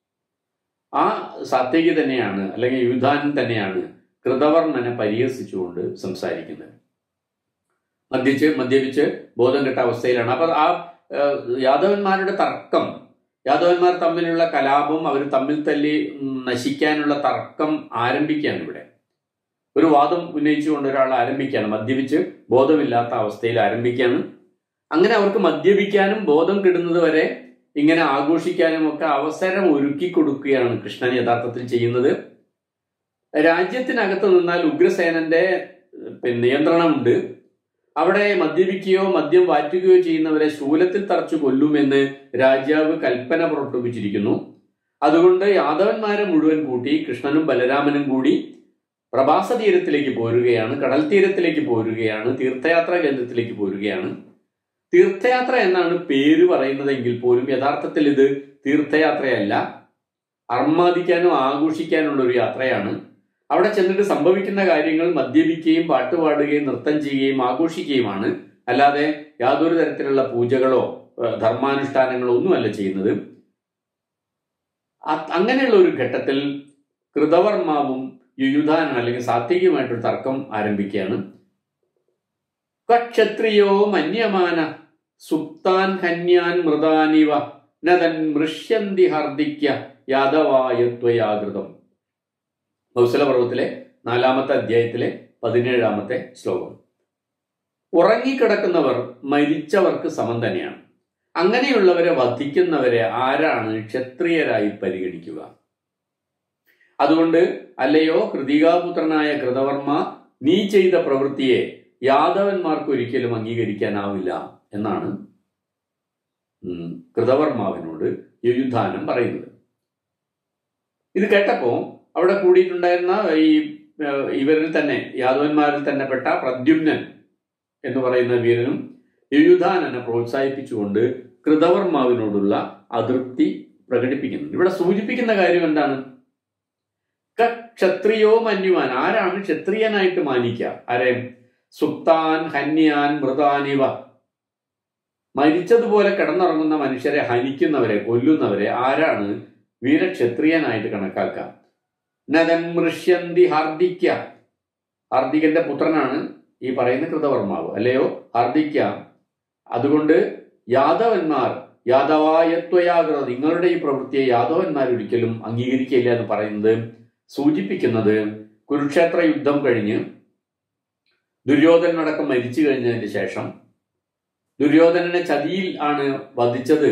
ആ സാത്വികി തന്നെയാണ് അല്ലെങ്കിൽ യുധാനൻ തന്നെയാണ് കൃതവർണ്ണനെ പരിഹസിച്ചുകൊണ്ട് സംസാരിക്കുന്നത് മദ്യച്ച് മദ്യപിച്ച് ബോധം കെട്ട അവസ്ഥയിലാണ് അപ്പൊ ആ യാദവന്മാരുടെ തർക്കം യാദവന്മാർ തമ്മിലുള്ള കലാപം അവർ തമ്മിൽ തല്ലി നശിക്കാനുള്ള തർക്കം ആരംഭിക്കുകയാണ് ഇവിടെ ഒരു വാദം ഉന്നയിച്ചുകൊണ്ട് ഒരാൾ ആരംഭിക്കുകയാണ് മദ്യപിച്ച് ബോധമില്ലാത്ത അവസ്ഥയിൽ ആരംഭിക്കുകയാണ് അങ്ങനെ അവർക്ക് മദ്യപിക്കാനും ബോധം കിടുന്നത് വരെ ഇങ്ങനെ ആഘോഷിക്കാനും ഒക്കെ അവസരം ഒരുക്കി കൊടുക്കുകയാണ് കൃഷ്ണൻ യഥാർത്ഥത്തിൽ ചെയ്യുന്നത് രാജ്യത്തിനകത്ത് നിന്നാൽ ഉഗ്രസേനന്റെ നിയന്ത്രണമുണ്ട് അവിടെ മദ്യപിക്കുകയോ മദ്യം വാറ്റുകയോ ചെയ്യുന്നവരെ ശൂലത്തിൽ തറച്ചു കൊല്ലുമെന്ന് രാജാവ് കൽപ്പന പുറപ്പെടുവിച്ചിരിക്കുന്നു അതുകൊണ്ട് യാദവന്മാരെ മുഴുവൻ കൂട്ടി കൃഷ്ണനും ബലരാമനും കൂടി പ്രഭാസ തീരത്തിലേക്ക് പോരുകയാണ് കടൽ തീരത്തിലേക്ക് പോരുകയാണ് തീർത്ഥയാത്രാ കേന്ദ്രത്തിലേക്ക് പോരുകയാണ് തീർത്ഥയാത്ര എന്നാണ് പേര് പറയുന്നതെങ്കിൽ പോലും യഥാർത്ഥത്തിൽ ഇത് തീർത്ഥയാത്രയല്ല അർമാദിക്കാനും ആഘോഷിക്കാനുള്ള ഒരു യാത്രയാണ് അവിടെ ചെന്നിട്ട് സംഭവിക്കുന്ന കാര്യങ്ങൾ മദ്യപിക്കുകയും പാട്ടുപാടുകയും നൃത്തം ചെയ്യുകയും ആഘോഷിക്കുകയുമാണ് അല്ലാതെ യാതൊരു തരത്തിലുള്ള പൂജകളോ ധർമാനുഷ്ഠാനങ്ങളോ ഒന്നുമല്ല ചെയ്യുന്നത് അങ്ങനെയുള്ള ഒരു ഘട്ടത്തിൽ കൃതവർമാവും യുയുധാനും അല്ലെങ്കിൽ സാത്വികമായിട്ടൊരു തർക്കം ആരംഭിക്കുകയാണ് കക്ഷത്രിയോ മന്യമാന സുപ്താൻ ഹന്യാൻ മൃതാനിവ നതൻ മൃഷ്യന്തി ഹർദിക്യ യാദവായത്വയാകൃതം കൗശലപർവത്തിലെ നാലാമത്തെ അധ്യായത്തിലെ പതിനേഴാമത്തെ ശ്ലോകം ഉറങ്ങിക്കിടക്കുന്നവർ മരിച്ചവർക്ക് സമം തന്നെയാണ് അങ്ങനെയുള്ളവരെ വധിക്കുന്നവരെ ആരാണ് ക്ഷത്രിയരായി പരിഗണിക്കുക അതുകൊണ്ട് അല്ലയോ കൃതികാപുത്രനായ കൃതവർമ്മ നീ ചെയ്ത പ്രവൃത്തിയെ യാദവന്മാർക്ക് ഒരിക്കലും അംഗീകരിക്കാനാവില്ല എന്നാണ് കൃതവർമാവിനോട് യുയുധാനം പറയുന്നത് ഇത് കേട്ടപ്പോ അവിടെ കൂടിയിട്ടുണ്ടായിരുന്ന ഈ ഇവരിൽ തന്നെ യാദവന്മാരിൽ തന്നെ പെട്ട പ്രദ്യുമ്നൻ എന്ന് പറയുന്ന വീരനും യുയുധാനനെ പ്രോത്സാഹിപ്പിച്ചുകൊണ്ട് കൃതവർമാവിനോടുള്ള അതൃപ്തി പ്രകടിപ്പിക്കുന്നുണ്ട് ഇവിടെ സൂചിപ്പിക്കുന്ന കാര്യം എന്താണ് ക്ഷത്രിയോ മന്യുവാൻ ആരാണ് ക്ഷത്രിയനായിട്ട് മാനിക്കുക ആരെ സുപ്താൻ ഹന്യാൻ മൃതാനിവ മരിച്ചതുപോലെ കിടന്നുറങ്ങുന്ന മനുഷ്യരെ ഹനിക്കുന്നവരെ കൊല്ലുന്നവരെ ആരാണ് വീരക്ഷത്രിയനായിട്ട് കണക്കാക്കുക നദൻ മൃഷ്യന്തി ഹാർദിക്ക ഹാർദികന്റെ പുത്രനാണ് ഈ പറയുന്ന കൃതവർമാവ് അല്ലയോ ഹാർദിക്ക അതുകൊണ്ട് യാദവന്മാർ യാദവായത്വയാകൃത നിങ്ങളുടെ ഈ പ്രവൃത്തിയെ യാദവന്മാർ ഒരിക്കലും അംഗീകരിക്കില്ല എന്ന് പറയുന്നത് സൂചിപ്പിക്കുന്നത് കുരുക്ഷേത്ര യുദ്ധം കഴിഞ്ഞ് ദുര്യോധനടക്കം മരിച്ചു കഴിഞ്ഞതിന് ശേഷം ദുര്യോധനനെ ചതിയിൽ ആണ് വധിച്ചത്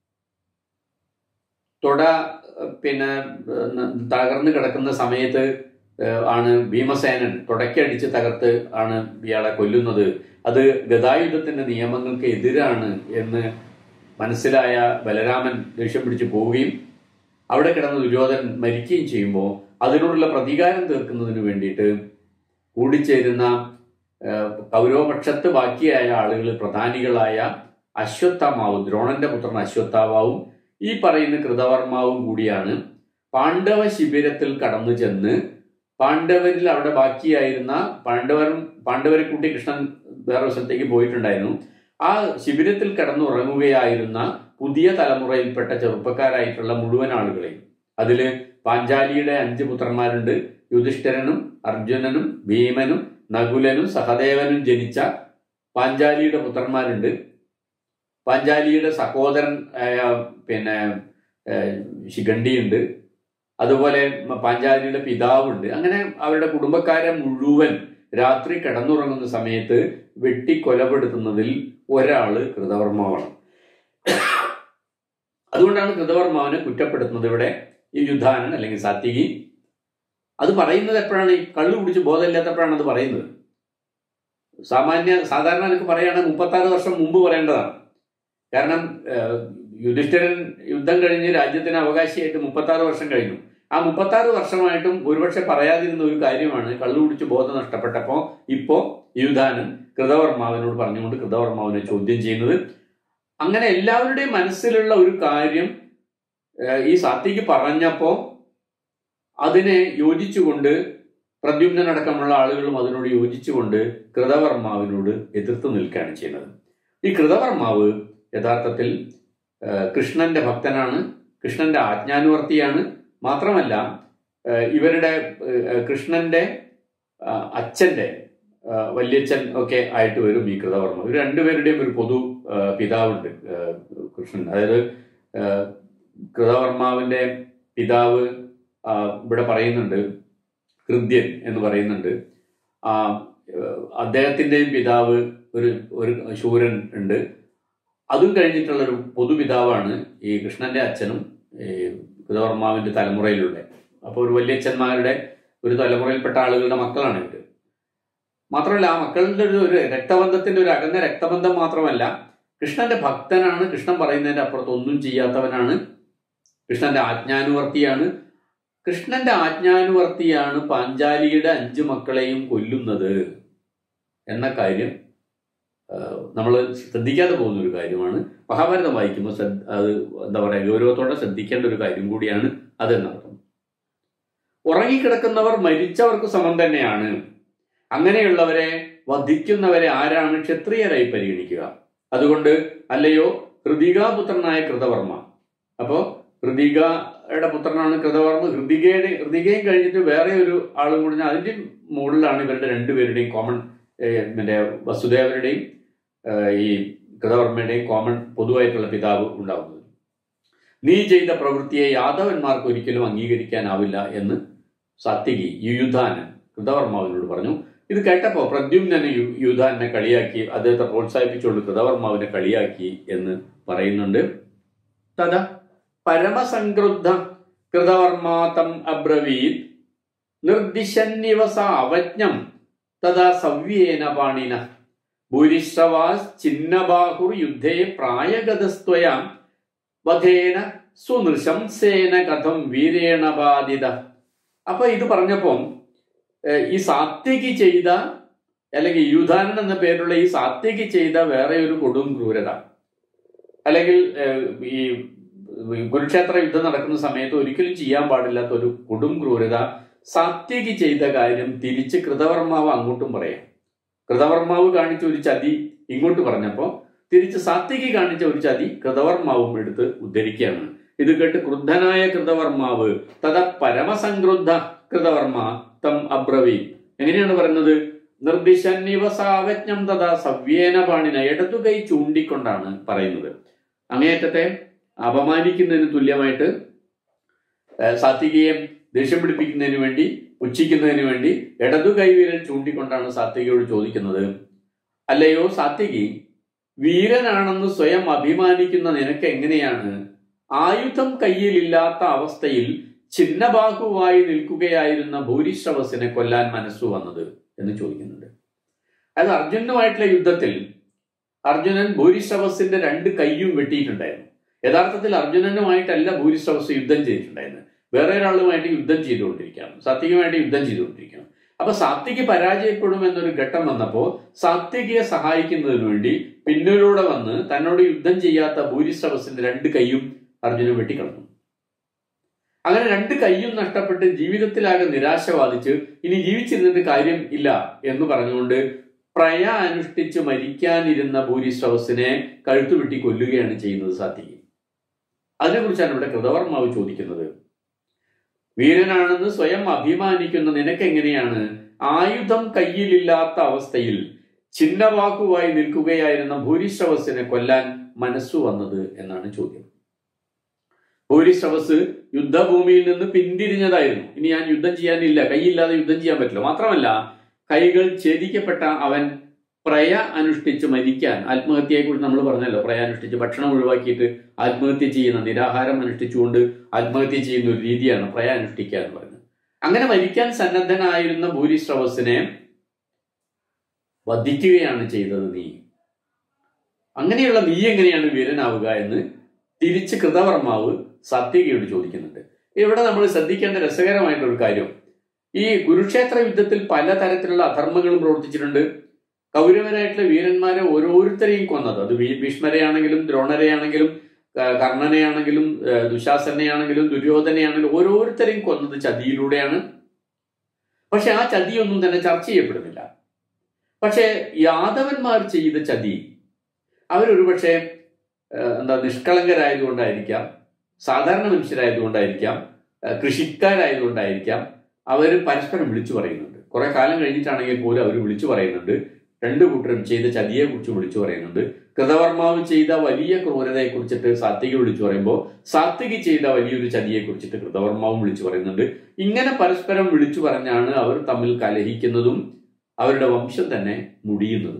തൊട ഏഹ്, പിന്നെ ഏഹ്, തകർന്നു കിടക്കുന്ന സമയത്ത് ഏഹ്, ആണ് ഭീമസേനൻ തുടക്കടിച്ച് തകർത്ത് ആണ് ഇയാളെ കൊല്ലുന്നത് അത് ഗതായുധത്തിന്റെ നിയമങ്ങൾക്ക് എതിരാണ് എന്ന് മനസ്സിലായ ബലരാമൻ ദേഷ്യം പിടിച്ച് പോവുകയും അവിടെ കിടന്ന് ദുര്യോധനൻ മരിക്കുകയും ചെയ്യുമ്പോൾ അതിനോടുള്ള പ്രതികാരം തീർക്കുന്നതിന് വേണ്ടിയിട്ട് കൂടിച്ചേരുന്ന ഏഹ്, കൗരവപക്ഷത്ത് ബാക്കിയായ ആളുകൾ പ്രധാനികളായ അശ്വത്ഥാമാവും ദ്രോണന്റെ പുത്രൻ അശ്വത്ഥാമാവും ഈ പറയുന്ന കൃതവർമാവും കൂടിയാണ് പാണ്ഡവ ശിബിരത്തിൽ കടന്നു ചെന്ന് പാണ്ഡവരിൽ അവിടെ ബാക്കിയായിരുന്ന പാണ്ഡവരും പാണ്ഡവരെ കൂട്ടി കൃഷ്ണൻ വേറെ സ്ഥലത്തേക്ക് പോയിട്ടുണ്ടായിരുന്നു ആ ശിബിരത്തിൽ കിടന്നുറങ്ങുകയായിരുന്ന പുതിയ തലമുറയിൽപ്പെട്ട ചെറുപ്പക്കാരായിട്ടുള്ള മുഴുവൻ ആളുകളെയും അതില് പാഞ്ചാലിയുടെ അഞ്ച് പുത്രന്മാരുണ്ട് യുധിഷ്ഠിരനും അർജുനനും ഭീമനും നകുലനും സഹദേവനും ജനിച്ച പാഞ്ചാലിയുടെ പുത്രന്മാരുണ്ട് പാഞ്ചാലിയുടെ സഹോദരൻ ആയ പിന്നെ ഏഹ്, ശിഖണ്ഡിയുണ്ട് അതുപോലെ മ- പാഞ്ചാലിയുടെ പിതാവുണ്ട് അങ്ങനെ അവരുടെ കുടുംബക്കാരെ മുഴുവൻ രാത്രി കിടന്നുറങ്ങുന്ന സമയത്ത് വെട്ടി കൊലപ്പെടുത്തുന്നതിൽ ഒരാള് കൃതവർമാവാണ് അതുകൊണ്ടാണ് കൃതവർമാവിനെ കുറ്റപ്പെടുത്തുന്നത് ഇവിടെ ഈ യുദ്ധാനൻ അല്ലെങ്കിൽ സാത്വികി അത് പറയുന്നത് എപ്പോഴാണ് ഈ കള്ളു കുടിച്ച് ബോധമില്ലാത്തപ്പോഴാണ് അത് പറയുന്നത് സാമാന്യ സാധാരണ എനിക്ക് പറയുകയാണെങ്കിൽ മുപ്പത്താറ് വർഷം മുമ്പ് പറയേണ്ടതാണ് കാരണം ഏഹ്, യുധിഷ്ഠിരൻ യുദ്ധം കഴിഞ്ഞ് രാജ്യത്തിന് അവകാശിയായിട്ട് മുപ്പത്താറ് വർഷം കഴിഞ്ഞു ആ മുപ്പത്താറ് വർഷമായിട്ടും ഒരുപക്ഷെ പറയാതിരുന്ന ഒരു കാര്യമാണ് കള്ളു കുടിച്ച് ബോധം നഷ്ടപ്പെട്ടപ്പോൾ ഇപ്പോ യുധാനൻ കൃതവർമാവിനോട് പറഞ്ഞുകൊണ്ട് കൃതവർമാവിനെ ചോദ്യം ചെയ്യുന്നത് അങ്ങനെ എല്ലാവരുടെയും മനസ്സിലുള്ള ഒരു കാര്യം ഏഹ്, ഈ സാത്വിക്ക് പറഞ്ഞപ്പോ അതിനെ യോജിച്ചുകൊണ്ട് പ്രദ്യുമ്നടക്കമുള്ള ആളുകളും അതിനോട് യോജിച്ചുകൊണ്ട് കൃതവർമാവിനോട് എതിർത്ത് നിൽക്കുകയാണ് ചെയ്യുന്നത് ഈ കൃതവർമാവ് യഥാർത്ഥത്തിൽ ഏഹ്, കൃഷ്ണന്റെ ഭക്തനാണ് കൃഷ്ണന്റെ ആജ്ഞാനുവർത്തിയാണ് മാത്രമല്ല ഏഹ്, ഇവരുടെ ഏഹ്, കൃഷ്ണന്റെ ആ, അച്ഛന്റെ ആ, വല്യച്ഛൻ ഒക്കെ ആയിട്ട് വരും ഈ കൃതവർമ്മ ഇവർ രണ്ടുപേരുടെയും ഒരു പൊതു ആ, പിതാവുണ്ട് ആ, കൃഷ്ണൻ അതായത് ആ, കൃതവർമാവിന്റെ പിതാവ് ആ, ഇവിടെ പറയുന്നുണ്ട് ഹൃദ്യൻ എന്ന് പറയുന്നുണ്ട് ആ ഏഹ്, അദ്ദേഹത്തിന്റെയും പിതാവ് ഒരു ഒരു ശൂരൻ ഉണ്ട് അതും കഴിഞ്ഞിട്ടുള്ള ഒരു പൊതുപിതാവാണ് ഈ കൃഷ്ണന്റെ അച്ഛനും ഈ കൃതവർമാവിന്റെ തലമുറയിലുള്ള അപ്പോൾ ഒരു വല്യച്ഛന്മാരുടെ ഒരു തലമുറയിൽപ്പെട്ട ആളുകളുടെ മക്കളാണ് ഇവര് മാത്രമല്ല ആ മക്കളുടെ ഒരു ഒരു രക്തബന്ധത്തിന്റെ ഒരു അകന്ന രക്തബന്ധം മാത്രമല്ല കൃഷ്ണന്റെ ഭക്തനാണ് കൃഷ്ണൻ പറയുന്നതിന്റെ അപ്പുറത്ത് ഒന്നും ചെയ്യാത്തവനാണ് കൃഷ്ണന്റെ ആജ്ഞാനുവർത്തിയാണ് കൃഷ്ണന്റെ ആജ്ഞാനുവർത്തിയാണ് പാഞ്ചാലിയുടെ അഞ്ചു മക്കളെയും കൊല്ലുന്നത് എന്ന കാര്യം നമ്മൾ ശ്രദ്ധിക്കാതെ പോകുന്ന ഒരു കാര്യമാണ് മഹാഭാരതം വായിക്കുമ്പോൾ ശ്രദ്ധ അത് എന്താ പറയുക ഗൗരവത്തോടെ ശ്രദ്ധിക്കേണ്ട ഒരു കാര്യം കൂടിയാണ് അതെന്നർത്ഥം ഉറങ്ങിക്കിടക്കുന്നവർ മരിച്ചവർക്ക് സമം തന്നെയാണ് അങ്ങനെയുള്ളവരെ വധിക്കുന്നവരെ ആരാണ് ക്ഷത്രിയരായി പരിഗണിക്കുക അതുകൊണ്ട് അല്ലയോ ഹൃദികാപുത്രനായ കൃതവർമ്മ അപ്പോ ഹൃദികയുടെ പുത്രനാണ് കൃതവർമ്മ ഹൃദികയുടെ ഹൃദികയും കഴിഞ്ഞിട്ട് വേറെ ഒരു ആളും കൂടി അതിന്റെ മുകളിലാണ് ഇവരുടെ രണ്ടുപേരുടെയും കോമൺ മറ്റേ വസുദേവരുടെയും ഏഹ്, ഈ കൃതവർമ്മയുടെയും കോമൺ പൊതുവായിട്ടുള്ള പിതാവ് ഉണ്ടാകുന്നത് നീ ചെയ്ത പ്രവൃത്തിയെ യാദവന്മാർക്ക് ഒരിക്കലും അംഗീകരിക്കാനാവില്ല എന്ന് സാത്വികി യുയുധാനൻ കൃതവർമാവിനോട് പറഞ്ഞു ഇത് കേട്ടപ്പോ പ്രദ്യുമ്നനെ യു- യുയുധാനെ കളിയാക്കി അദ്ദേഹത്തെ പ്രോത്സാഹിപ്പിച്ചുകൊണ്ട് കൃതവർമാവിനെ കളിയാക്കി എന്ന് പറയുന്നുണ്ട് തഥാ പരമസംക്രുദ്ധ കൃതവർമാതം അബ്രവീത് നിർദിശന്നിവ സ അവജ്ഞം തഥാ സവ്യേന പാണിന ഭൂരിശ്രവാസ് ചിന്നബാഹുർ യുദ്ധേ പ്രായഗതസ്ത്വയാം വധേന സുനൃശംസേന കഥം വീരേണ ബാധിത അപ്പൊ ഇത് പറഞ്ഞപ്പം ഏഹ്, ഈ സാത്വികി ചെയ്ത അല്ലെങ്കിൽ യുധാനൻ എന്ന പേരുള്ള ഈ സാത്വികി ചെയ്ത വേറെ ഒരു കൊടും ക്രൂരത അല്ലെങ്കിൽ ഏഹ്, ഈ കുരുക്ഷേത്ര യുദ്ധം നടക്കുന്ന സമയത്ത് ഒരിക്കലും ചെയ്യാൻ പാടില്ലാത്ത ഒരു കൊടും ക്രൂരത സാത്വികി ചെയ്ത കാര്യം തിരിച്ച് കൃതവർമാവ് അങ്ങോട്ടും പറയാം കൃതവർമാവ് കാണിച്ച ഒരു ചതി ഇങ്ങോട്ട് പറഞ്ഞപ്പോ തിരിച്ച് സാത്വികി കാണിച്ച ഒരു ചതി കൃതവർമാവും എടുത്ത് ഉദ്ധരിക്കുകയാണ് ഇത് കേട്ട് ക്രുദ്ധനായ കൃതവർമാവ് തഥ പരമസംക്രുദ്ധ കൃതവർമ്മ തം അബ്രവി എങ്ങനെയാണ് പറയുന്നത് നിർദ്ദിശന്നിവസാവജ്ഞം തഥാ സവ്യേന പാണിന ഇടതു കൈ ചൂണ്ടിക്കൊണ്ടാണ് പറയുന്നത് അങ്ങേയറ്റത്തെ അപമാനിക്കുന്നതിന് തുല്യമായിട്ട് ഏഹ്, സാത്വികയെ ദേഷ്യം പിടിപ്പിക്കുന്നതിന് വേണ്ടി പുച്ഛിക്കുന്നതിന് വേണ്ടി ഇടതു കൈവിരൽ ചൂണ്ടിക്കൊണ്ടാണ് സാത്വികയോട് ചോദിക്കുന്നത് അല്ലയോ സാത്വികി വീരനാണെന്ന് സ്വയം അഭിമാനിക്കുന്ന നിനക്ക് എങ്ങനെയാണ് ആയുധം കയ്യിലില്ലാത്ത അവസ്ഥയിൽ ചിന്നബാഹുവായി നിൽക്കുകയായിരുന്ന ഭൂരിശ്രവസിനെ കൊല്ലാൻ മനസ്സു വന്നത് എന്ന് ചോദിക്കുന്നുണ്ട് അത് അർജുനുമായിട്ടുള്ള യുദ്ധത്തിൽ അർജുനൻ ഭൂരിശ്രവസിന്റെ രണ്ട് കൈയും വെട്ടിയിട്ടുണ്ടായിരുന്നു യഥാർത്ഥത്തിൽ അർജുനനുമായിട്ടല്ല ഭൂരിശ്രവസ് യുദ്ധം ചെയ്തിട്ടുണ്ടായിരുന്നത് വേറെ ഒരാളുമായിട്ട് യുദ്ധം ചെയ്തുകൊണ്ടിരിക്കുകയാണ് സാത്വികമായിട്ട് യുദ്ധം ചെയ്തുകൊണ്ടിരിക്കുകയാണ് അപ്പൊ സാത്വിക പരാജയപ്പെടും എന്നൊരു ഘട്ടം വന്നപ്പോൾ സാത്വികയെ സഹായിക്കുന്നതിന് വേണ്ടി പിന്നിലൂടെ വന്ന് തന്നോട് യുദ്ധം ചെയ്യാത്ത ഭൂരിശ്രവസിന്റെ രണ്ട് കൈയും അർജുനൻ വെട്ടിക്കളഞ്ഞു അങ്ങനെ രണ്ട് കൈയും നഷ്ടപ്പെട്ട് ജീവിതത്തിലാകെ നിരാശ ബാധിച്ച് ഇനി ജീവിച്ചിരുന്നിട്ട് കാര്യം ഇല്ല എന്ന് പറഞ്ഞുകൊണ്ട് പ്രയ അനുഷ്ഠിച്ച് മരിക്കാനിരുന്ന ഭൂരിശ്രവസിനെ കഴുത്തു വെട്ടി കൊല്ലുകയാണ് ചെയ്യുന്നത് സാത്വികി അതിനെക്കുറിച്ചാണ് ഇവിടെ കൃതവർമാവ് ചോദിക്കുന്നത് വീരനാണെന്ന് സ്വയം അഭിമാനിക്കുന്ന നിനക്കെങ്ങനെയാണ് ആയുധം കയ്യിലില്ലാത്ത അവസ്ഥയിൽ ചിന്നവാക്കുവായി നിൽക്കുകയായിരുന്ന ഭൂരിശ്രവസിനെ കൊല്ലാൻ മനസ്സു വന്നത് എന്നാണ് ചോദ്യം ഭൂരിശ്രവസ് യുദ്ധഭൂമിയിൽ നിന്ന് പിന്തിരിഞ്ഞതായിരുന്നു ഇനി ഞാൻ യുദ്ധം ചെയ്യാനില്ല കൈയില്ലാതെ യുദ്ധം ചെയ്യാൻ പറ്റില്ല മാത്രമല്ല കൈകൾ ഛേദിക്കപ്പെട്ട അവൻ പ്രയ അനുഷ്ഠിച്ച് മരിക്കാൻ ആത്മഹത്യയെക്കുറിച്ച് നമ്മൾ പറഞ്ഞല്ലോ പ്രയ അനുഷ്ഠിച്ച് ഭക്ഷണം ഒഴിവാക്കിയിട്ട് ആത്മഹത്യ ചെയ്യുന്ന നിരാഹാരം അനുഷ്ഠിച്ചുകൊണ്ട് ആത്മഹത്യ ചെയ്യുന്ന ഒരു രീതിയാണ് പ്രയ അനുഷ്ഠിക്കുക എന്ന് പറയുന്നത് അങ്ങനെ മരിക്കാൻ സന്നദ്ധനായിരുന്ന ഭൂരിശ്രവസിനെ വധിക്കുകയാണ് ചെയ്തത് നീ അങ്ങനെയുള്ള നീ എങ്ങനെയാണ് വീരനാവുക എന്ന് തിരിച്ച് കൃതവർമാവ് സത്യകയോട് ചോദിക്കുന്നുണ്ട് ഇവിടെ നമ്മൾ ശ്രദ്ധിക്കേണ്ട രസകരമായിട്ടുള്ള ഒരു കാര്യം ഈ കുരുക്ഷേത്ര യുദ്ധത്തിൽ പലതരത്തിലുള്ള അധർമ്മങ്ങളും പ്രവർത്തിച്ചിട്ടുണ്ട് കൗരവരായിട്ടുള്ള വീരന്മാരെ ഓരോരുത്തരെയും കൊന്നത് അത് ഭീ- ഭീഷ്മരെയാണെങ്കിലും ദ്രോണരെയാണെങ്കിലും ക- കർണനെയാണെങ്കിലും ഏഹ്, ദുശാസനെയാണെങ്കിലും ദുര്യോധനയാണെങ്കിലും ഓരോരുത്തരെയും കൊന്നത് ചതിയിലൂടെയാണ് പക്ഷെ ആ ചതിയൊന്നും തന്നെ ചർച്ച ചെയ്യപ്പെടുന്നില്ല പക്ഷേ യാദവന്മാർ ചെയ്ത ചതി അവരൊരു പക്ഷേ ഏഹ്, എന്താ നിഷ്കളങ്കരായതുകൊണ്ടായിരിക്കാം സാധാരണ മനുഷ്യരായതുകൊണ്ടായിരിക്കാം ഏഹ്, കൃഷിക്കാരായതുകൊണ്ടായിരിക്കാം അവർ പരസ്പരം വിളിച്ചു പറയുന്നുണ്ട് കുറെ കാലം കഴിഞ്ഞിട്ടാണെങ്കിൽ പോലും അവർ വിളിച്ചു പറയുന്നുണ്ട് രണ്ടു കൂട്ടരും ചെയ്ത ചതിയെ കുറിച്ച് വിളിച്ചു പറയുന്നുണ്ട് കൃതവർമാവ് ചെയ്ത വലിയ ക്രൂരതയെ കുറിച്ചിട്ട് സാത്വിക വിളിച്ചു പറയുമ്പോൾ സാത്വികി ചെയ്ത വലിയൊരു ചതിയെ കുറിച്ചിട്ട് കൃതവർമാവും വിളിച്ചു പറയുന്നുണ്ട് ഇങ്ങനെ പരസ്പരം വിളിച്ചു പറഞ്ഞാണ് അവർ തമ്മിൽ കലഹിക്കുന്നതും അവരുടെ വംശം തന്നെ മുടിയുന്നതും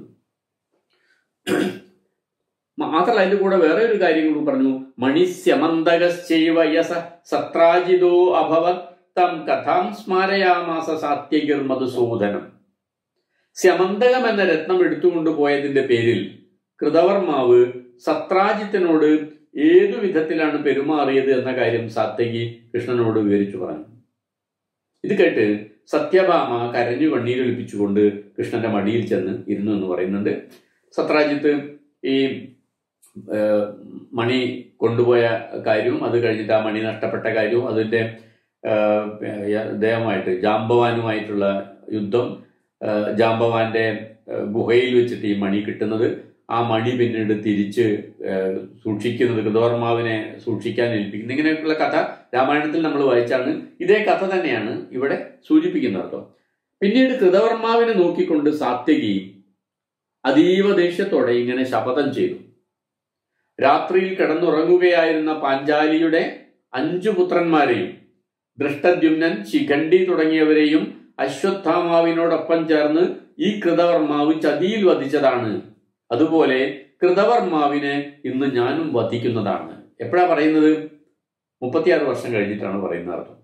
മാത്രമല്ല അതിന്റെ കൂടെ വേറെ ഒരു കാര്യം കൂടി പറഞ്ഞു മണിസ്യമന്തകശ്ചൈവ യസ സത്രാജിതോ അഭവത് തം കഥാം സ്മാരയാമാസ സാത്യകിർ മധുസൂദനം സ്യമന്തകം എന്ന രത്നം എടുത്തുകൊണ്ട് പോയതിന്റെ പേരിൽ കൃതവർമാവ് സത്രാജിത്തിനോട് ഏതു വിധത്തിലാണ് പെരുമാറിയത് എന്ന കാര്യം സാത്യകി കൃഷ്ണനോട് വിവരിച്ചു പറഞ്ഞു ഇത് കേട്ട് സത്യഭാമ കരഞ്ഞു കണ്ണീരൊലിപ്പിച്ചുകൊണ്ട് കൃഷ്ണന്റെ മടിയിൽ ചെന്ന് ഇരുന്നു എന്ന് പറയുന്നുണ്ട് സത്രാജിത്ത് ഈ ഏഹ്, മണി കൊണ്ടുപോയ കാര്യവും അത് കഴിഞ്ഞിട്ട് ആ മണി നഷ്ടപ്പെട്ട കാര്യവും അതിന്റെ ഏഹ്, അദ്ദേഹമായിട്ട് ജാമ്പവാനുമായിട്ടുള്ള യുദ്ധം ഏഹ്, ജാമ്പവാന്റെ ഏഹ്, ഗുഹയിൽ വെച്ചിട്ട് ഈ മണി കിട്ടുന്നത് ആ മണി പിന്നീട് തിരിച്ച് ഏഹ്, സൂക്ഷിക്കുന്നത് കൃതവർമാവിനെ സൂക്ഷിക്കാൻ ഏൽപ്പിക്കുന്നത് ഇങ്ങനെയൊക്കെയുള്ള കഥ രാമായണത്തിൽ നമ്മൾ വായിച്ചാണ് ഇതേ കഥ തന്നെയാണ് ഇവിടെ സൂചിപ്പിക്കുന്നത് കേട്ടോ പിന്നീട് കൃതവർമാവിനെ നോക്കിക്കൊണ്ട് സാത്യകി അതീവ ദേഷ്യത്തോടെ ഇങ്ങനെ ശപഥം ചെയ്തു രാത്രിയിൽ കിടന്നുറങ്ങുകയായിരുന്ന പാഞ്ചാലിയുടെ അഞ്ചു പുത്രന്മാരെയും ദൃഷ്ടദ്യുമ്നൻ ശിഖണ്ഡി തുടങ്ങിയവരെയും അശ്വത്ഥാമാവിനോടൊപ്പം ചേർന്ന് ഈ കൃതവർമാവ് ചതിയിൽ വധിച്ചതാണ് അതുപോലെ കൃതവർമാവിനെ ഇന്ന് ഞാനും വധിക്കുന്നതാണ് എപ്പോഴാ പറയുന്നത് മുപ്പത്തിയാറ് വർഷം കഴിഞ്ഞിട്ടാണ് പറയുന്നത് അർത്ഥം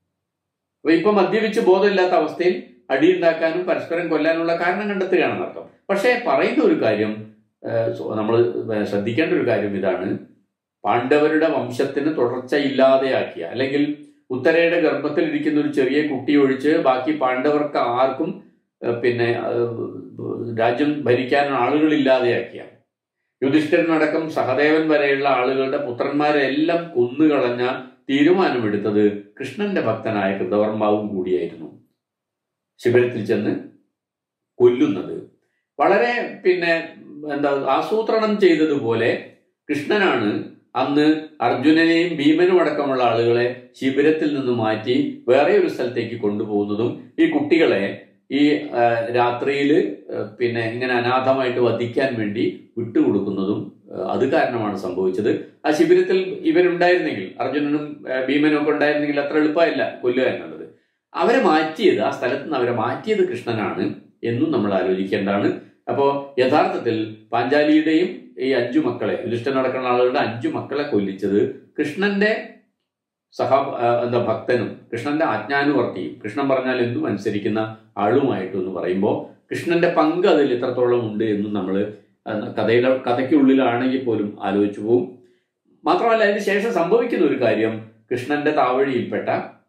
അപ്പൊ ഇപ്പൊ മദ്യപിച്ച് ബോധമില്ലാത്ത അവസ്ഥയിൽ അടിയുണ്ടാക്കാനും പരസ്പരം കൊല്ലാനുള്ള കാരണം കണ്ടെത്തുകയാണെന്ന് അർത്ഥം പക്ഷേ പറയുന്ന ഒരു കാര്യം നമ്മൾ ശ്രദ്ധിക്കേണ്ട ഒരു കാര്യം ഇതാണ് പാണ്ഡവരുടെ വംശത്തിന് തുടർച്ച ഇല്ലാതെയാക്കിയ അല്ലെങ്കിൽ ഉത്തരയുടെ ഗർഭത്തിൽ ഇരിക്കുന്ന ഒരു ചെറിയ കുട്ടി ഒഴിച്ച് ബാക്കി പാണ്ഡവർക്ക് ആർക്കും ഏഹ്, പിന്നെ ഏഹ്, രാജ്യം ഭരിക്കാൻ ആളുകളില്ലാതെയാക്കിയ യുധിഷ്ഠിരനടക്കം സഹദേവൻ വരെയുള്ള ആളുകളുടെ പുത്രന്മാരെ എല്ലാം കൊന്നുകളഞ്ഞ തീരുമാനമെടുത്തത് കൃഷ്ണന്റെ ഭക്തനായ കൃതവർമാവും കൂടിയായിരുന്നു ശിബിരത്തിൽ ചെന്ന് കൊല്ലുന്നത് വളരെ പിന്നെ എന്താ ആസൂത്രണം ചെയ്തതുപോലെ കൃഷ്ണനാണ് അന്ന് അർജുനനെയും ഭീമനും അടക്കമുള്ള ആളുകളെ ശിബിരത്തിൽ നിന്ന് മാറ്റി വേറെ ഒരു സ്ഥലത്തേക്ക് കൊണ്ടുപോകുന്നതും ഈ കുട്ടികളെ ഈ രാത്രിയിൽ പിന്നെ ഇങ്ങനെ അനാഥമായിട്ട് വധിക്കാൻ വേണ്ടി വിട്ടുകൊടുക്കുന്നതും ഏഹ് അത് കാരണമാണ് സംഭവിച്ചത് ആ ശിബിരത്തിൽ ഇവരുണ്ടായിരുന്നെങ്കിൽ അർജുനനും ഏഹ് ഭീമനും ഒക്കെ ഉണ്ടായിരുന്നെങ്കിൽ അത്ര എളുപ്പമല്ല കൊല്ലുക എന്നുള്ളത് അവരെ മാറ്റിയത് ആ സ്ഥലത്ത് നിന്ന് അവരെ മാറ്റിയത് കൃഷ്ണനാണ് എന്നും നമ്മൾ ആലോചിക്കേണ്ടതാണ് അപ്പോൾ യഥാർത്ഥത്തിൽ പാഞ്ചാലിയുടെയും ഈ അഞ്ചു മക്കളെ യുധിഷ്ഠൻ നടക്കുന്ന ആളുകളുടെ അഞ്ചു മക്കളെ കൊല്ലിച്ചത് കൃഷ്ണന്റെ സഹ ആ, എന്താ ഭക്തനും കൃഷ്ണന്റെ ആജ്ഞാനുവർത്തിയും കൃഷ്ണൻ പറഞ്ഞാൽ എന്തും അനുസരിക്കുന്ന ആളുമായിട്ടും എന്ന് പറയുമ്പോൾ കൃഷ്ണന്റെ പങ്ക് അതിൽ എത്രത്തോളം ഉണ്ട് എന്നും നമ്മൾ കഥയുടെ കഥയ്ക്കുള്ളിലാണെങ്കിൽ പോലും ആലോചിച്ചു പോകും മാത്രമല്ല അതിന് ശേഷം സംഭവിക്കുന്ന ഒരു കാര്യം കൃഷ്ണന്റെ താവഴിയിൽപ്പെട്ട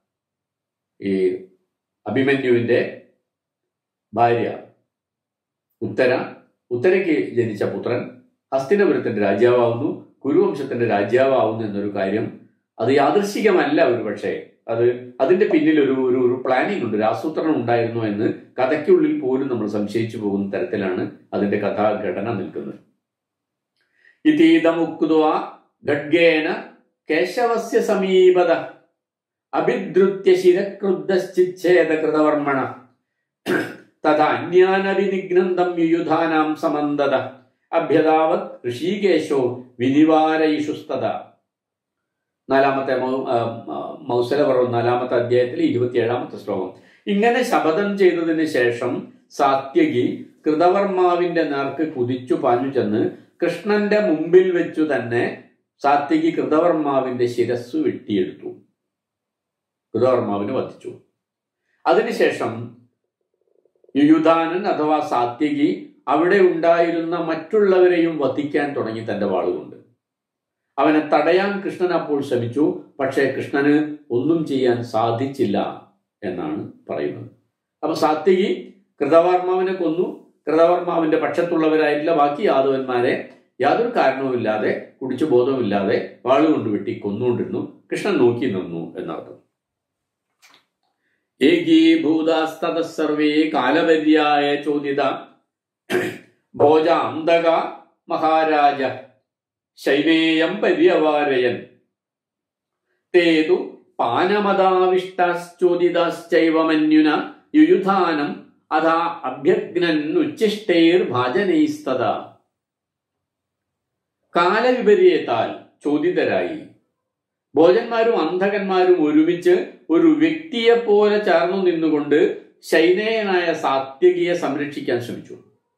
ഈ അഭിമന്യുവിന്റെ ഭാര്യ ഉത്തര ഉത്തരയ്ക്ക് ജനിച്ച പുത്രൻ ഹസ്തിനപുരത്തിന്റെ രാജാവാകുന്നു കുരുവംശത്തിന്റെ രാജാവാകുന്നു എന്നൊരു കാര്യം അത് യാദൃശികമല്ല ഒരു പക്ഷേ അത് അതിന്റെ പിന്നിൽ ഒരു ഒരു ഒരു പ്ലാനിംഗ് ഉണ്ട് ഒരു ആസൂത്രണം ഉണ്ടായിരുന്നു എന്ന് കഥയ്ക്കുള്ളിൽ പോലും നമ്മൾ സംശയിച്ചു പോകുന്ന തരത്തിലാണ് അതിന്റെ കഥാഘടന നിൽക്കുന്നത് ഇതീതമുക്തുവ ഖഡ്ഗേന കേശവസ്യ സമീപത അഭിദ്രുത്യ ശിരക്രുദ്ധശ്ചിച്ഛേദകൃതവർമ്മണ തഥാ അന്യാനവിനിഘ്നന്തം യുയുധാനാം സമന്തത അഭ്യതാവത് ഋഷികേശോ വിനിവാരയിഷുസ്തത നാലാമത്തെ മൗ- ആ, ആ, മൗസലപർവ്വം നാലാമത്തെ അധ്യായത്തിൽ ഇരുപത്തിയേഴാമത്തെ ശ്ലോകം ഇങ്ങനെ ശപഥം ചെയ്തതിന് ശേഷം സാത്യകി കൃതവർമാവിന്റെ നേർക്ക് കുതിച്ചു പാഞ്ഞു ചെന്ന് കൃഷ്ണന്റെ മുമ്പിൽ വെച്ചു തന്നെ സാത്യകി കൃതവർമാവിന്റെ ശിരസ് വെട്ടിയെടുത്തു കൃതവർമാവിന് വധിച്ചു അതിനുശേഷം യുയുധാനൻ അഥവാ സാത്യകി അവിടെ ഉണ്ടായിരുന്ന മറ്റുള്ളവരെയും വധിക്കാൻ തുടങ്ങി തന്റെ വാളുകൊണ്ട് അവനെ തടയാൻ കൃഷ്ണൻ അപ്പോൾ ശ്രമിച്ചു പക്ഷേ കൃഷ്ണന് ഒന്നും ചെയ്യാൻ സാധിച്ചില്ല എന്നാണ് പറയുന്നത് അപ്പൊ സാത്യകി കൃതവർമാവിനെ കൊന്നു കൃതവർമാവിന്റെ പക്ഷത്തുള്ളവരായില്ല ബാക്കി യാദവന്മാരെ യാതൊരു കാരണവുമില്ലാതെ കുടിച്ചു ബോധവുമില്ലാതെ വാളുകൊണ്ട് വെട്ടി കൊന്നുകൊണ്ടിരുന്നു കൃഷ്ണൻ നോക്കി നിന്നു എന്നർത്ഥം ഏകീഭൂതാസ്തത സർവേ കാലപര്യായ ചോദിത ഭോജാന്തക മഹാരാജ ശൈനേയം പര്യവാരയൻ തേതു പാനമതാവിഷ്ടാശ്ചോദിതാശ്ചൈവ മന്യുന യുയുധാനം അഥാ അഭ്യഗ്നൻ ഉച്ഛിഷ്ടൈർ ഭാജനൈസ്തത കാലവിപര്യത്താൽ ചോദിതരായി ഭോജന്മാരും അന്ധകന്മാരും ഒരുമിച്ച് ഒരു വ്യക്തിയെ പോലെ ചേർന്നു നിന്നുകൊണ്ട് ശൈനേയനായ സാത്യകിയെ സംരക്ഷിക്കാൻ ശ്രമിച്ചു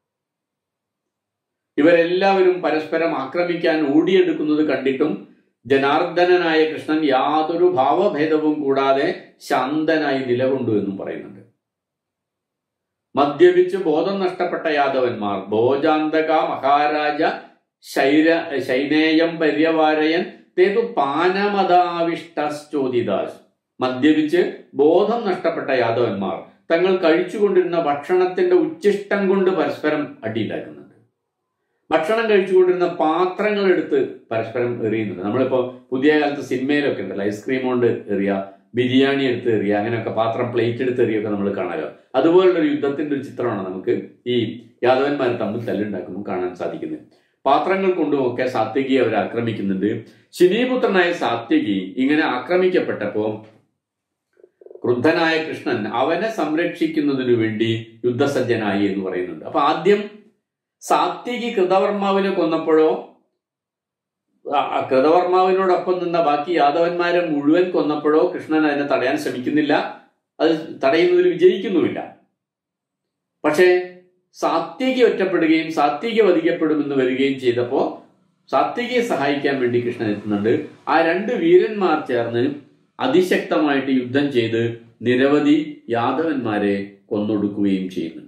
ഇവരെല്ലാവരും പരസ്പരം ആക്രമിക്കാൻ ഓടിയെടുക്കുന്നത് കണ്ടിട്ടും ജനാർദ്ദനനായ കൃഷ്ണൻ യാതൊരു ഭാവഭേദവും കൂടാതെ ശാന്തനായി നിലകൊണ്ടു എന്നും പറയുന്നുണ്ട് മദ്യപിച്ച് ബോധം നഷ്ടപ്പെട്ട യാദവന്മാർ ഭോജാന്തക മഹാരാജ ശൈര ശൈനേയം പര്യവാരയൻ തേതു പാനമതാവിഷ്ടോദിദാസ് മദ്യപിച്ച് ബോധം നഷ്ടപ്പെട്ട യാദവന്മാർ തങ്ങൾ കഴിച്ചുകൊണ്ടിരുന്ന ഭക്ഷണത്തിന്റെ ഉച്ചിഷ്ടം കൊണ്ട് പരസ്പരം അടിയിലാക്കുന്നുണ്ട് ഭക്ഷണം കഴിച്ചുകൊണ്ടിരുന്ന പാത്രങ്ങൾ എടുത്ത് പരസ്പരം എറിയുന്നുണ്ട് നമ്മളിപ്പോ പുതിയ കാലത്ത് സിനിമയിലൊക്കെ ഉണ്ടല്ലോ ഐസ്ക്രീം കൊണ്ട് എറിയ ബിരിയാണി എടുത്ത് എറിയ അങ്ങനെയൊക്കെ പാത്രം പ്ലേറ്റ് എടുത്ത് എറിയൊക്കെ നമ്മൾ കാണാലോ അതുപോലുള്ള ഒരു യുദ്ധത്തിന്റെ ഒരു ചിത്രമാണ് നമുക്ക് ഈ യാദവന്മാർ തമ്മിൽ തല്ലുണ്ടാക്കുമ്പോൾ കാണാൻ സാധിക്കുന്നത് പാത്രങ്ങൾ കൊണ്ടുമൊക്കെ സാത്യകിയെ അവർ ആക്രമിക്കുന്നുണ്ട് ശിനീപുത്രനായ സാത്യകി ഇങ്ങനെ ആക്രമിക്കപ്പെട്ടപ്പോ ക്രുദ്ധനായ കൃഷ്ണൻ അവനെ സംരക്ഷിക്കുന്നതിനു വേണ്ടി യുദ്ധസജ്ജനായി എന്ന് പറയുന്നുണ്ട് അപ്പൊ ആദ്യം സാത്യകി കൃതവർമാവിനെ കൊന്നപ്പോഴോ ആ- ആ കൃതവർമാവിനോടൊപ്പം നിന്ന ബാക്കി യാദവന്മാരെ മുഴുവൻ കൊന്നപ്പോഴോ കൃഷ്ണൻ അതിനെ തടയാൻ ശ്രമിക്കുന്നില്ല അത് തടയുന്നതിൽ വിജയിക്കുന്നുമില്ല പക്ഷേ സാത്യകി ഒറ്റപ്പെടുകയും സാത്യകി വധിക്കപ്പെടുമെന്ന് വരികയും ചെയ്തപ്പോ സാത്യകിയെ സഹായിക്കാൻ വേണ്ടി കൃഷ്ണൻ എത്തുന്നുണ്ട് ആ രണ്ട് വീരന്മാർ ചേർന്ന് അതിശക്തമായിട്ട് യുദ്ധം ചെയ്ത് നിരവധി യാദവന്മാരെ കൊന്നൊടുക്കുകയും ചെയ്യുന്നുണ്ട്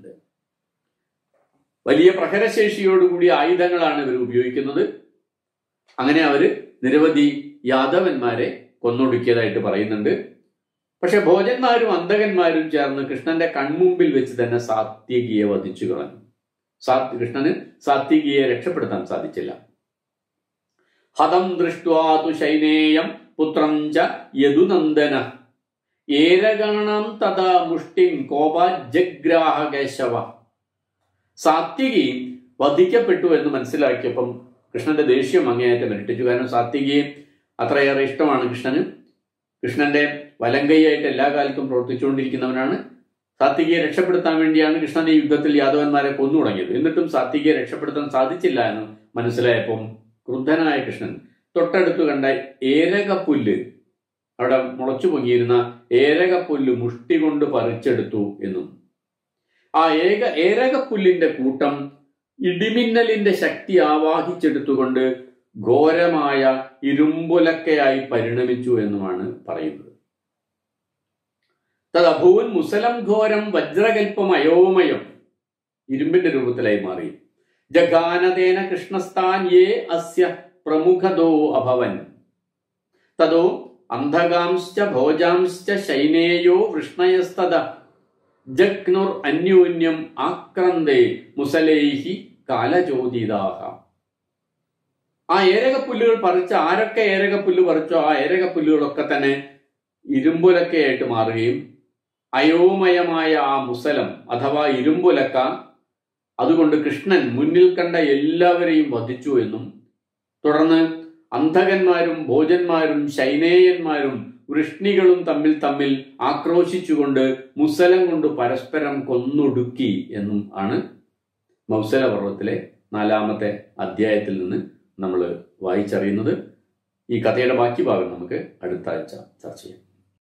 വലിയ പ്രഹരശേഷിയോടുകൂടിയ ആയുധങ്ങളാണ് ഇവർ ഉപയോഗിക്കുന്നത് അങ്ങനെ അവര് നിരവധി യാദവന്മാരെ കൊന്നൊടുക്കിയതായിട്ട് പറയുന്നുണ്ട് പക്ഷെ ഭോജന്മാരും അന്തകന്മാരും ചേർന്ന് കൃഷ്ണന്റെ കൺമുമ്പിൽ വെച്ച് തന്നെ സാത്യകിയെ വധിച്ചു കളഞ്ഞു സാ- കൃഷ്ണന് സാത്യകിയെ രക്ഷപ്പെടുത്താൻ സാധിച്ചില്ല ഹതം ദൃഷ്ട്വാതു ശൈനേയം പുത്രം ച യദുനന്ദന ഏരഗണം തഥാ മുഷ്ടിം കോപാജഗ്രാഹ കേശവ സാത്യകി വധിക്കപ്പെട്ടു എന്ന് മനസ്സിലാക്കിയപ്പം കൃഷ്ണന്റെ ദേഷ്യം അങ്ങേയറ്റം ഇരട്ടിച്ചു കാരണം സാത്യകിയെ അത്രയേറെ ഇഷ്ടമാണ് കൃഷ്ണന് കൃഷ്ണന്റെ വലങ്കൈയായിട്ട് എല്ലാ കാലത്തും പ്രവർത്തിച്ചുകൊണ്ടിരിക്കുന്നവനാണ് സാത്വികയെ രക്ഷപ്പെടുത്താൻ വേണ്ടിയാണ് കൃഷ്ണൻ ഈ യുദ്ധത്തിൽ യാദവന്മാരെ കൊന്നു തുടങ്ങിയത് എന്നിട്ടും സാത്വികയെ രക്ഷപ്പെടുത്താൻ സാധിച്ചില്ല എന്ന് മനസ്സിലായപ്പം ക്രുദ്ധനായ കൃഷ്ണൻ തൊട്ടടുത്ത് കണ്ട ഏരകപ്പുല്ല് അവിടെ മുളച്ചു പൊങ്ങിയിരുന്ന ഏരകപ്പുല്ല് മുഷ്ടി കൊണ്ട് പറിച്ചെടുത്തു എന്നും ആ ഏക ഏരകപ്പുല്ലിന്റെ കൂട്ടം ഇടിമിന്നലിന്റെ ശക്തി ആവാഹിച്ചെടുത്തുകൊണ്ട് ഘോരമായ ഇരുമ്പുലക്കയായി പരിണമിച്ചു എന്നുമാണ് പറയുന്നത് തദഭൂൻ മുസലം ഘോരം വജ്രകൽപ്പം അയോമയം ഇരുമ്പിന്റെ രൂപത്തിലായി മാറി ജഗാനതേന കൃഷ്ണസ്ഥാൻ യേ അസ്യ പ്രമുഖതോ അഭവൻ തതോ അന്ധകാംശ്ച ഭോജാംശ്ച ശൈനേയോ വൃഷ്ണയസ്തത ജഗ്നുർ അന്യോന്യം ആക്രന്ദേ മുസലേഹി കാലചോദിതാഹ ആ ഏരകപ്പുല്ലുകൾ പറിച്ച ആരൊക്കെ ഏരകപ്പുല്ല് പറിച്ചോ ആ ഏരകപ്പുല്ലുകളൊക്കെ തന്നെ ഇരുമ്പുലക്കയായിട്ട് മാറുകയും അയോമയമായ ആ മുസലം അഥവാ ഇരുമ്പുലക്ക അതുകൊണ്ട് കൃഷ്ണൻ മുന്നിൽ കണ്ട എല്ലാവരെയും വധിച്ചു എന്നും തുടർന്ന് അന്ധകന്മാരും ഭോജന്മാരും ശൈനേയന്മാരും വൃഷ്ണികളും തമ്മിൽ തമ്മിൽ ആക്രോശിച്ചുകൊണ്ട് മുസലം കൊണ്ട് പരസ്പരം കൊന്നൊടുക്കി എന്നും ആണ് മൗസല പർവ്വത്തിലെ നാലാമത്തെ അധ്യായത്തിൽ നിന്ന് നമ്മൾ വായിച്ചറിയുന്നത് ഈ കഥയുടെ ബാക്കി ഭാഗം നമുക്ക് അടുത്ത ആഴ്ച ചർച്ച ചെയ്യാം